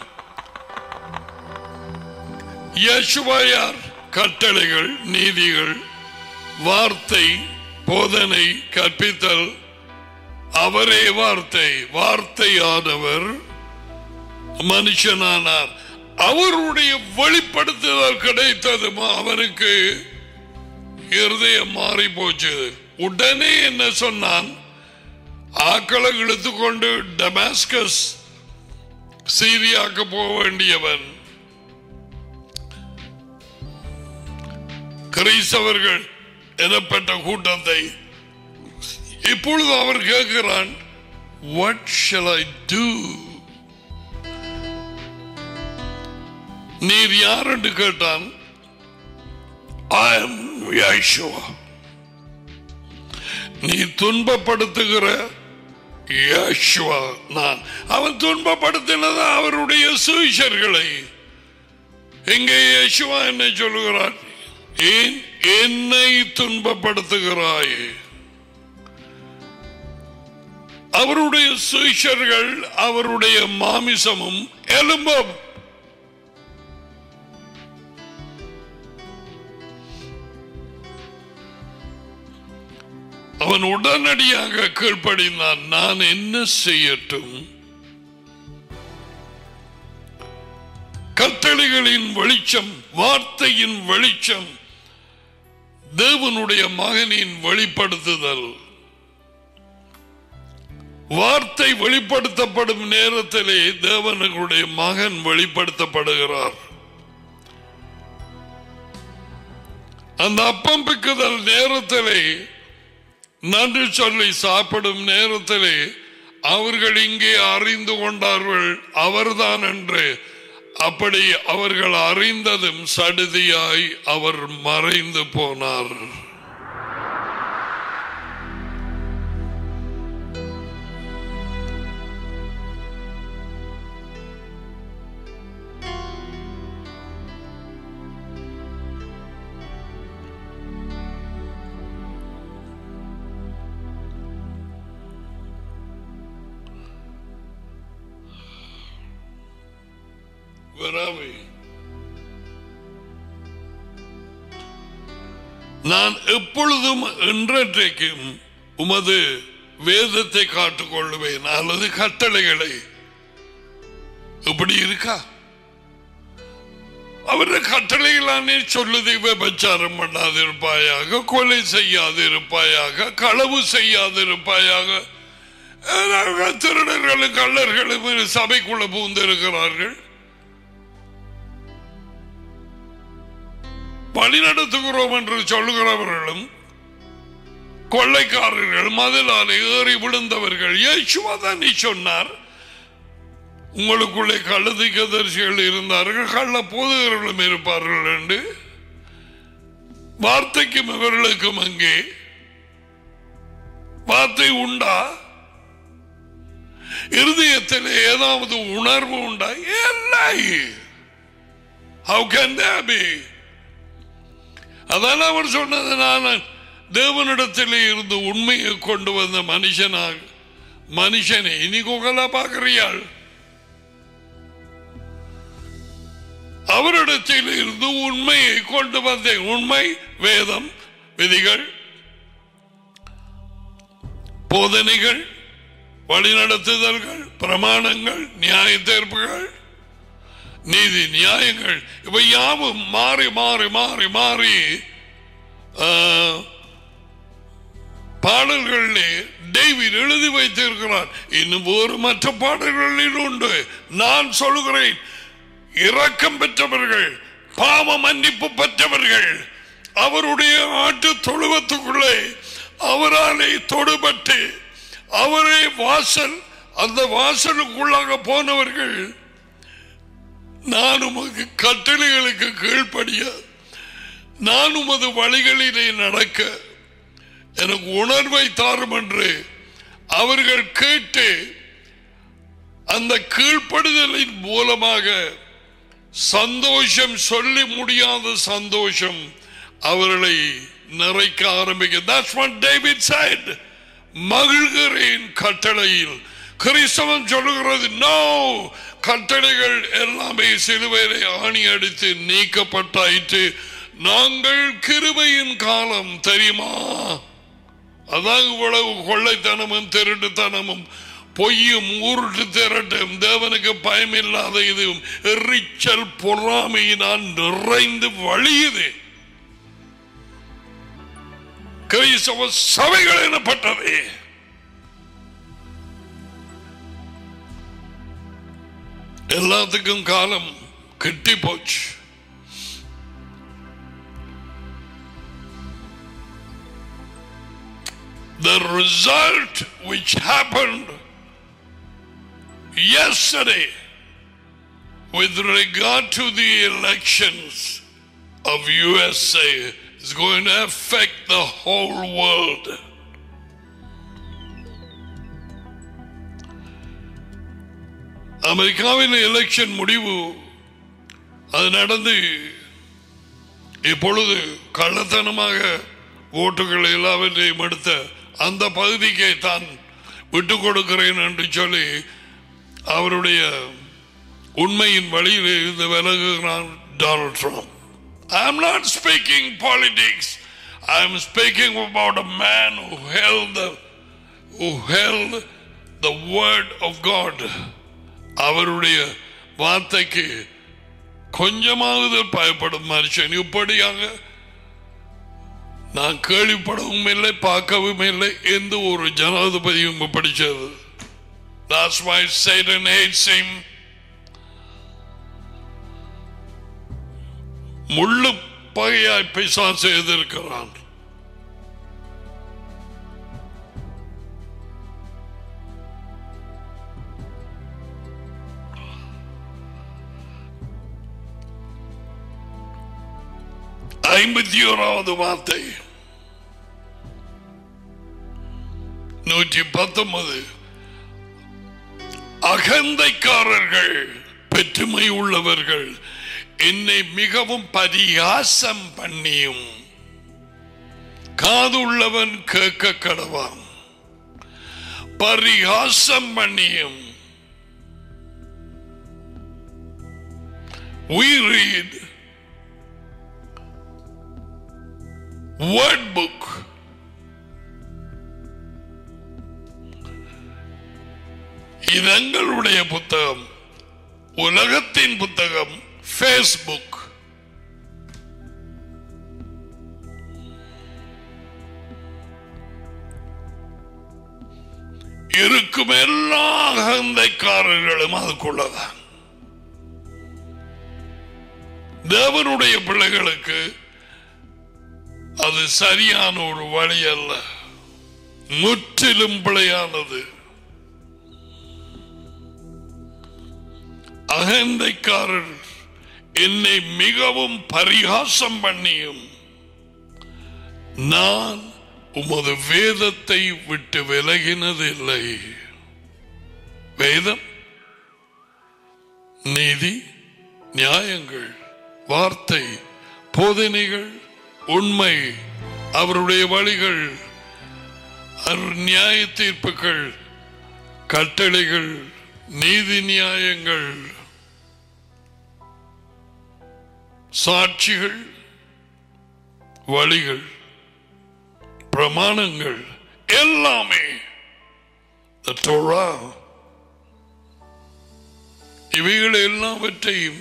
இயேசுவா யார் கட்டளைகள் நீதிகள் வார்த்தை போதனை கற்பித்தல் அவரே வார்த்தை வார்த்தையானவர் மனுஷனானார் அவருடைய வெளிப்படுத்துதல் கிடைத்ததும் அவனுக்கு இருதயம் மாறி போச்சு உடனே என்ன சொன்னான் ஆக்களை இழுத்துக்கொண்டு டமாஸ்கஸ் சீரியாக்கு போக வேண்டியவன் கிறிஸ்தவர்கள் எனப்பட்ட கூட்டத்தை இப்பொழுது அவர் கேட்கிறான் வாட் ஷல் ஐ டூ நீர் யார் என்று கேட்டான் I am Yeshua. நீ துன்பப்படுத்துகிற யேசுவா நான் அவன் துன்பப்படுத்தினது அவருடைய சுவிசர்களை எங்கே யேசுவா என்ன சொல்லுகிறார் ஏன் என்னை துன்பப்படுத்துகிறாய் அவருடைய சுவிசர்கள் அவருடைய மாமிசமும் எலும்பும் அவன் உடனடியாக கீழ்ப்படிந்தான் நான் என்ன செய்யட்டும் கட்டளைகளின் வெளிச்சம் வார்த்தையின் வெளிச்சம் தேவனுடைய மகனின் வெளிப்படுத்துதல் வார்த்தை வெளிப்படுத்தப்படும் நேரத்திலே தேவனுடைய மகன் வெளிப்படுத்தப்படுகிறார் அந்த அப்பம் பிக்குதல் நேரத்திலே நன்றி சொல்லி சாப்பிடும் நேரத்திலே அவர்கள் இங்கே அறிந்து கொண்டார்கள் அவர்தான் என்று அப்படி அவர்கள் அறிந்ததும் சடுதியாய் அவர் மறைந்து போனார் வராமை நான் எப்பொழுதும் என்றைக்கும் உமது வேதத்தை காட்டுக் கொள்ளுவேன் அல்லது கட்டளைகளை இப்படி இருக்கா அவருடைய கட்டளைகளானே சொல்லுது விபச்சாரம் பண்ணாதிருப்பாயாக கொலை செய்யாதிருப்பாயாக களவு செய்யாதிருப்பாயாக அஹ், திருடர்களும் கள்ளர்களும் சபைக்குள்ள பூந்திருக்கிறார்கள் வழி நடத்துகிறோம் என்று சொல்லுகிறவர்களும் கொள்ளைக்காரர்கள் மதிலால் ஏறி விழுந்தவர்கள் இயேசுவா தான் நீ சொன்னார் உங்களுக்குள்ளே கழுதிக்கதரிசிகள் இருந்தார்கள் கள்ள போதுகிறவர்களும் இருப்பார்கள் என்று வார்த்தைக்கும் இவர்களுக்கும் அங்கே வார்த்தை உண்டா இருதயத்தில் ஏதாவது உணர்வு உண்டா இல்லை How can there be? அதான் அவர் சொன்னது நான் தேவனிடத்தில் இருந்து உண்மையை கொண்டு வந்த மனுஷனாக மனுஷனை இனி குகலா பார்க்கிறியாள் அவரிடத்தில் இருந்து உண்மையை கொண்டு வந்தேன் உண்மை வேதம் விதிகள் போதனைகள் வழிநடத்துதல்கள் பிரமாணங்கள் நியாய தீர்ப்புகள் நீதி நியாயங்கள் இவை யாவும் மாறி மாறி மாறி மாறி ஆ, பாடல்களிலே டேவிட் எழுதி வைத்திருக்கிறார் இன்னும் ஒரு மற்ற பாடல்களில் உண்டு நான் சொல்லுகிறேன் இரக்கம் பெற்றவர்கள் பாவ மன்னிப்பு பெற்றவர்கள் அவருடைய ஆட்டு தொழுவத்துக்குள்ளே அவராலே தொடுபட்டு அவரே வாசல் அந்த வாசலுக்குள்ளாக போனவர்கள் நான் உமக்கு கட்டளைகளுக்கு கீழ்ப்படிய நான் உமது வழிகளிலே நடக்க எனக்கு உணர்வை தாரும் என்று அவர்கள் கேட்டு அந்த கீழ்ப்படுதலின் மூலமாக சந்தோஷம் சொல்லி முடியாத சந்தோஷம் அவர்களை நிறைக்க ஆரம்பிக்க That's what David said. மகிழ்கிறேன் கட்டளையில் கிறிஸ்தவன் சொல்லுகிறது நோ கட்டளைகள் எல்லாமே சிலுவையிலே ஆணி அடித்து நீக்கப்பட்டாயிற்று நாங்கள் கிருபையின் காலம் தெரியுமா அதான் இவ்வளவு கொள்ளைத்தனமும் திருட்டுத்தனமும் பொய்யும் ஊருட்டு திரட்டும் தேவனுக்கு பயமில்லாத இதுவும் எரிச்சல் பொறாமையினால் நிறைந்து வழியுது கிறிஸ்தவ சபைகள் எனப்பட்டது எல்லாத்துக்கும் காலம் கிட்டி போச்சு the result which happened yesterday with regard to the elections of USA is going to affect the whole world. அமெரிக்காவின் எலெக்ஷன் முடிவு அது நடந்து இப்பொழுது கள்ளத்தனமாக ஓட்டுகள் எல்லாவற்றையும் எடுத்த அந்த பகுதிக்கே தான் விட்டு கொடுக்கிறேன் என்று சொல்லி அவருடைய உண்மையின் வழியில் இருந்து விலகுகிறான் Donald Trump I am not speaking politics I am speaking about a man who held the who held the word of God அவருடைய வார்த்தைக்கு கொஞ்சமாவது பயப்படும் மனுஷன் இப்படியாக நான் கேள்விப்படவும் இல்லை பார்க்கவும் இல்லை எந்த ஒரு ஜனாதிபதியும் படிச்சது That's why Satan hates him. முள்ளு பகையாய் பிசாசு எதிர்க்கிறான் ஐம்பத்தி ஓராவது வார்த்தை நூற்றி பத்தொன்பது அகந்தைக்காரர்கள் பெற்றுமை உள்ளவர்கள் என்னை மிகவும் பரியாசம் பண்ணியும் காதுள்ளவன் கேட்க கடவான் பரிகாசம் பண்ணியும் we read word book இது எங்களுடைய புத்தகம் உலகத்தின் புத்தகம் ஃபேஸ்புக் இருக்கும் எல்லா அகந்தைக்காரர்களும் அதுக்குள்ளதான் தேவனுடைய பிள்ளைகளுக்கு அது சரியான ஒரு வழி அல்ல முற்றிலும் பிழையானது அகந்தைக்காரர் என்னை மிகவும் பரிகாசம் பண்ணியும் நான் உமது வேதத்தை விட்டு விலகினதில்லை வேதம் நீதி நியாயங்கள் வார்த்தை போதனைகள் உண்மை அவருடைய வழிகள் அவர் நியாய தீர்ப்புகள் கட்டளைகள் நீதி நியாயங்கள் சாட்சிகள் வழிகள் பிரமாணங்கள் எல்லாமே The Torah. இவைகள் எல்லாவற்றையும்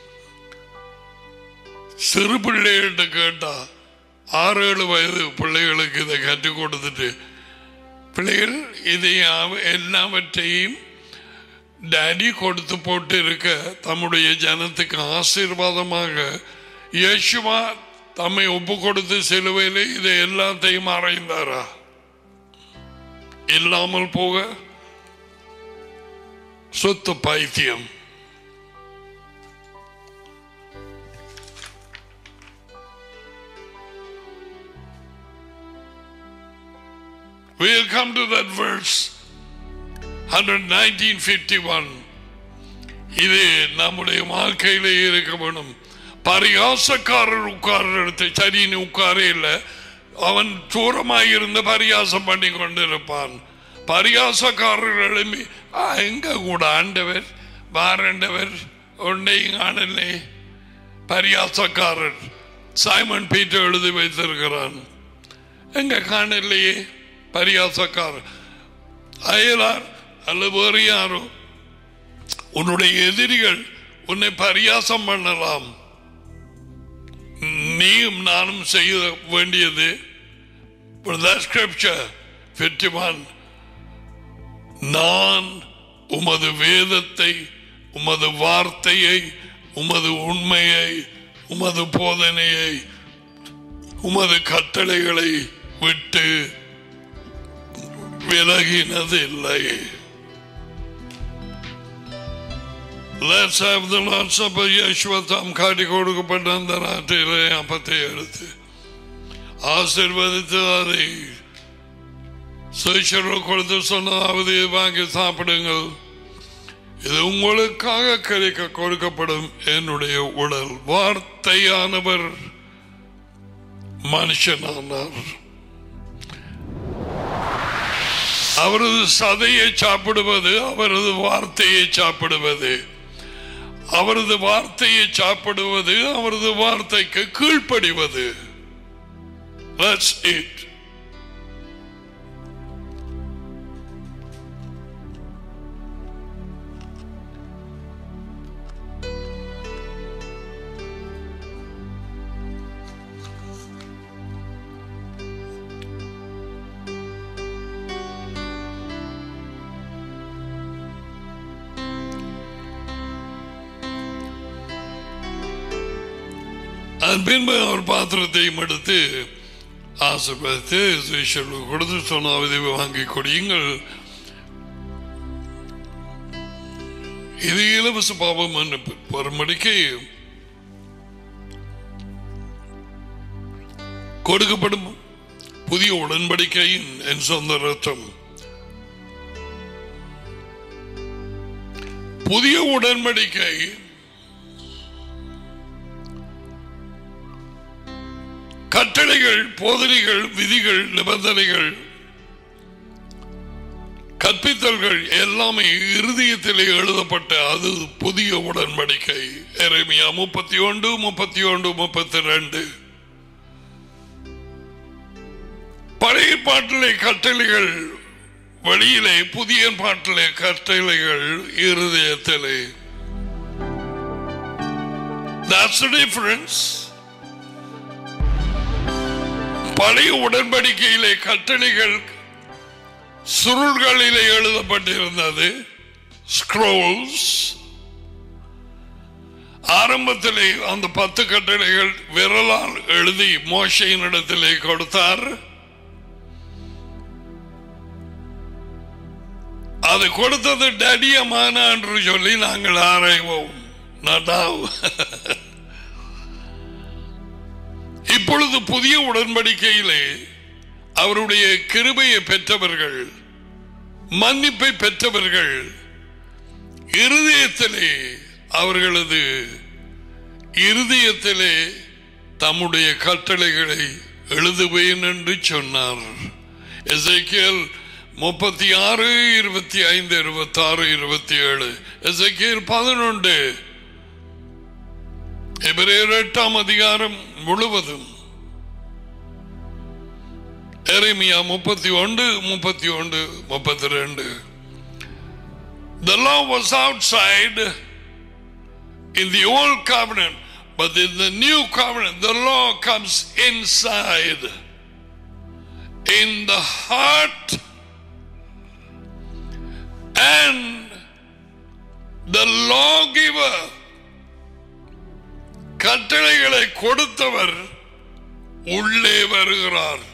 சிறு பிள்ளைகள்கிட்ட கேட்டா ஆறு ஏழு வயது பிள்ளைகளுக்கு இதை கற்றுக் கொடுத்துட்டு பிள்ளைகள் இதை அவ- எல்லாவற்றையும் டேடி கொடுத்து போட்டு இருக்க தம்முடைய ஜனத்துக்கு ஆசீர்வாதமாக இயேசுவா தம்மை ஒப்பு கொடுத்து சிலுவையில் இதை எல்லாத்தையும் அறைந்தாரா இல்லாமல் போக சொத்து பைத்தியம் We'll come to that verse 11951 இது நம்முடைய வாழ்க்கையிலே இருக்க வேணும் பரியாசக்காரர் உட்கார்ற இடத்தை சரி நீ உட்காரே இல்லை அவன் தூரமாய் இருந்து பரியாசம் பண்ணி கொண்டிருப்பான் பரியாசக்காரர் எழும்பி "ஆ, எங்க கூட ஆண்டவர் வாரண்டவர் ஒன்றையும் காணலே பரியாசக்காரர் சைமன் பீட்டர் எழுதி வைத்திருக்கிறான் எங்க காணலையே பரியாசக்காரர் அயலார் அல்லது வேறு யாரோ உன்னுடைய எதிரிகள் உன்னை பரியாசம் பண்ணலாம் நீயும் நானும் செய்ய வேண்டியது scripture 51 நான் உமது வேதத்தை உமது வார்த்தையை உமது உண்மையை உமது போதனையை உமது கட்டளைகளை விட்டு விலகினதில்லை Let's have the Lord's Supper. யேசுவ தாம் காட்டி கொடுக்கப்பட்ட அந்த நாட்டிலே அப்பத்தை எடுத்து ஆசிர்வதித்து அதை சிஷர்கள் கொடுத்து சொன்னதாவது வாங்கி சாப்பிடுங்கள் இது உங்களுக்காக கிடைக்க கொடுக்கப்படும் என்னுடைய உடல் வார்த்தையானவர் மனுஷனானார் அவரது சதையை சாப்பிடுவது அவரது வார்த்தையை சாப்பிடுவது அவரது வார்த்தையை சாப்பிடுவது அவரது வார்த்தைக்கு கீழ்ப்படிவது That's it. அதன் பின்பு அவர் பாத்திரத்தையும் எடுத்து ஆசிர்வதித்து ஈஸ்வரனுக்கு கொடுத்து சொன்னாவது வாங்கி கொடியுங்கள் இது இலவச பாவம் மன்னிப்பு வரும்படிக்கு கொடுக்கப்படும் புதிய உடன்படிக்கையின் என் சொந்த ரத்தம் புதிய உடன்படிக்கை கட்டளைகள் போதனைகள் விதிகள் நிபந்தனைகள் கற்பித்தல்கள் எல்லாமே இருதயத்திலே எழுதப்பட்ட அது புதிய உடன்படிக்கை எரேமியா முப்பத்தி ஒன்று முப்பத்தி ஒன்று முப்பத்தி ரெண்டு பழைய பாட்டிலே கட்டளைகள் வழியிலே புதிய பாட்டிலே கட்டளைகள் இருதயத்திலே That's the difference. பழைய உடன்படிக்கையிலே கட்டளைகள் சுருள்களிலே எழுதப்பட்டிருந்தது ஸ்க்ரோல்ஸ் ஆரம்பத்திலே அந்த பத்து கட்டளைகள் விரலால் எழுதி மோசையின் இடத்திலே கொடுத்தார் அது கொடுத்தது டடியமான என்று சொல்லி நாங்கள் ஆராய்வோம் நடாவ் இப்பொழுது புதிய உடன்படிக்கையிலே அவருடைய கிருபையை பெற்றவர்கள் மன்னிப்பை பெற்றவர்கள் இருதயத்திலே அவர்களது இருதயத்திலே தம்முடைய கட்டளைகளை எழுதுவேன் என்று சொன்னார் எசைக்கியல் முப்பத்தி ஆறு இருபத்தி ஐந்து இருபத்தி ஆறு இருபத்தி ஏழு எசைக்கியல் பதினொன்று எபிரேயர் எட்டாம் அதிகாரம் முழுவதும் எரேமியா முப்பத்தி ஒன்று முப்பத்தி ஒன்று முப்பத்தி ரெண்டு The law was outside in the old covenant, but in the new covenant, the law comes inside in the heart and the lawgiver கட்டளைகளை கொடுத்தவர் உள்ளே வருகிறார்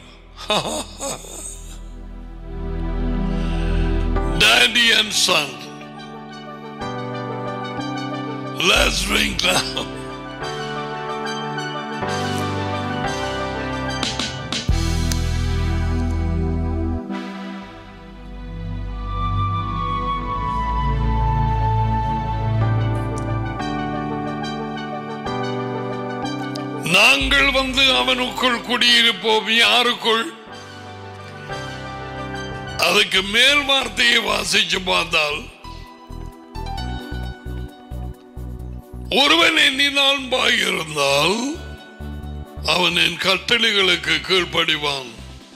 Daddy and son. Let's drink now. நாங்கள் வந்து அவனுக்குள் குடியிருப்போம் யாருக்குள் அதுக்கு மேல் வார்த்தையை வாசிச்சு பார்த்தால் ஒருவன் எண்ணினால் பாயிருந்தால் அவன் என் கட்டளைகளுக்கு கீழ்ப்படிவான்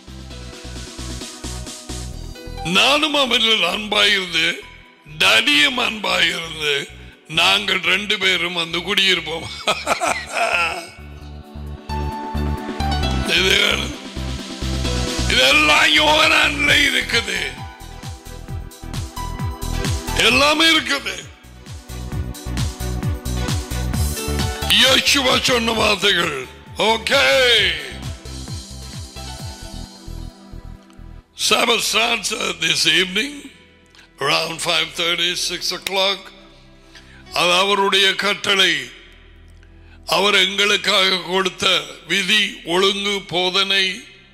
நானும் அவனில் அன்பாயிருந்து டடியும் அன்பாயிருந்து நாங்கள் ரெண்டு பேரும் வந்து குடியிருப்போம் இது இதெல்லாம் யோகனான்ல இருக்குது எல்லாமே இருக்குது யோசுவா சொன்ன வார்த்தைகள் okay Sabbath starts uh, this evening around 5.30, 6 o'clock. அது அவருடைய கட்டளை அவர் எங்களுக்காக கொடுத்த விதி ஒழுங்கு போதனை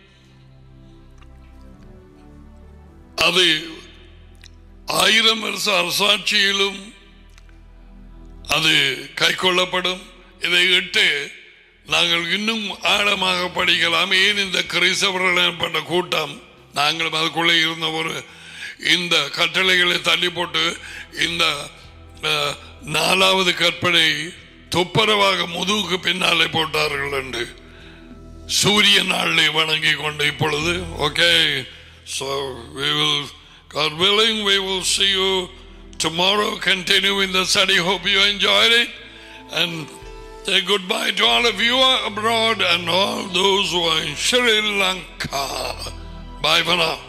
அது ஆயிரம் வருஷ அரசாட்சியிலும் அது கை கொள்ளப்படும் இதை இட்டு நாங்கள் இன்னும் ஆழமாக படிக்கலாம் ஏன் இந்த கிறிஸ்தவர்கள் எனப்பட்ட கூட்டம் நாங்களும் அதுக்குள்ளே இருந்த ஒரு இந்த கட்டளைகளை தள்ளி போட்டு இந்த அஹ், நாலாவது கற்பனை துப்புரவாக முதுகுக்கு பின்னாலே போட்டார்கள் என்று சூரிய நாளை வணங்கி கொண்டு இப்பொழுது okay so we will God willing we will see you tomorrow continue in the study hope you enjoyed it and say goodbye to all of you abroad and all those who are in Sri Lanka bye for now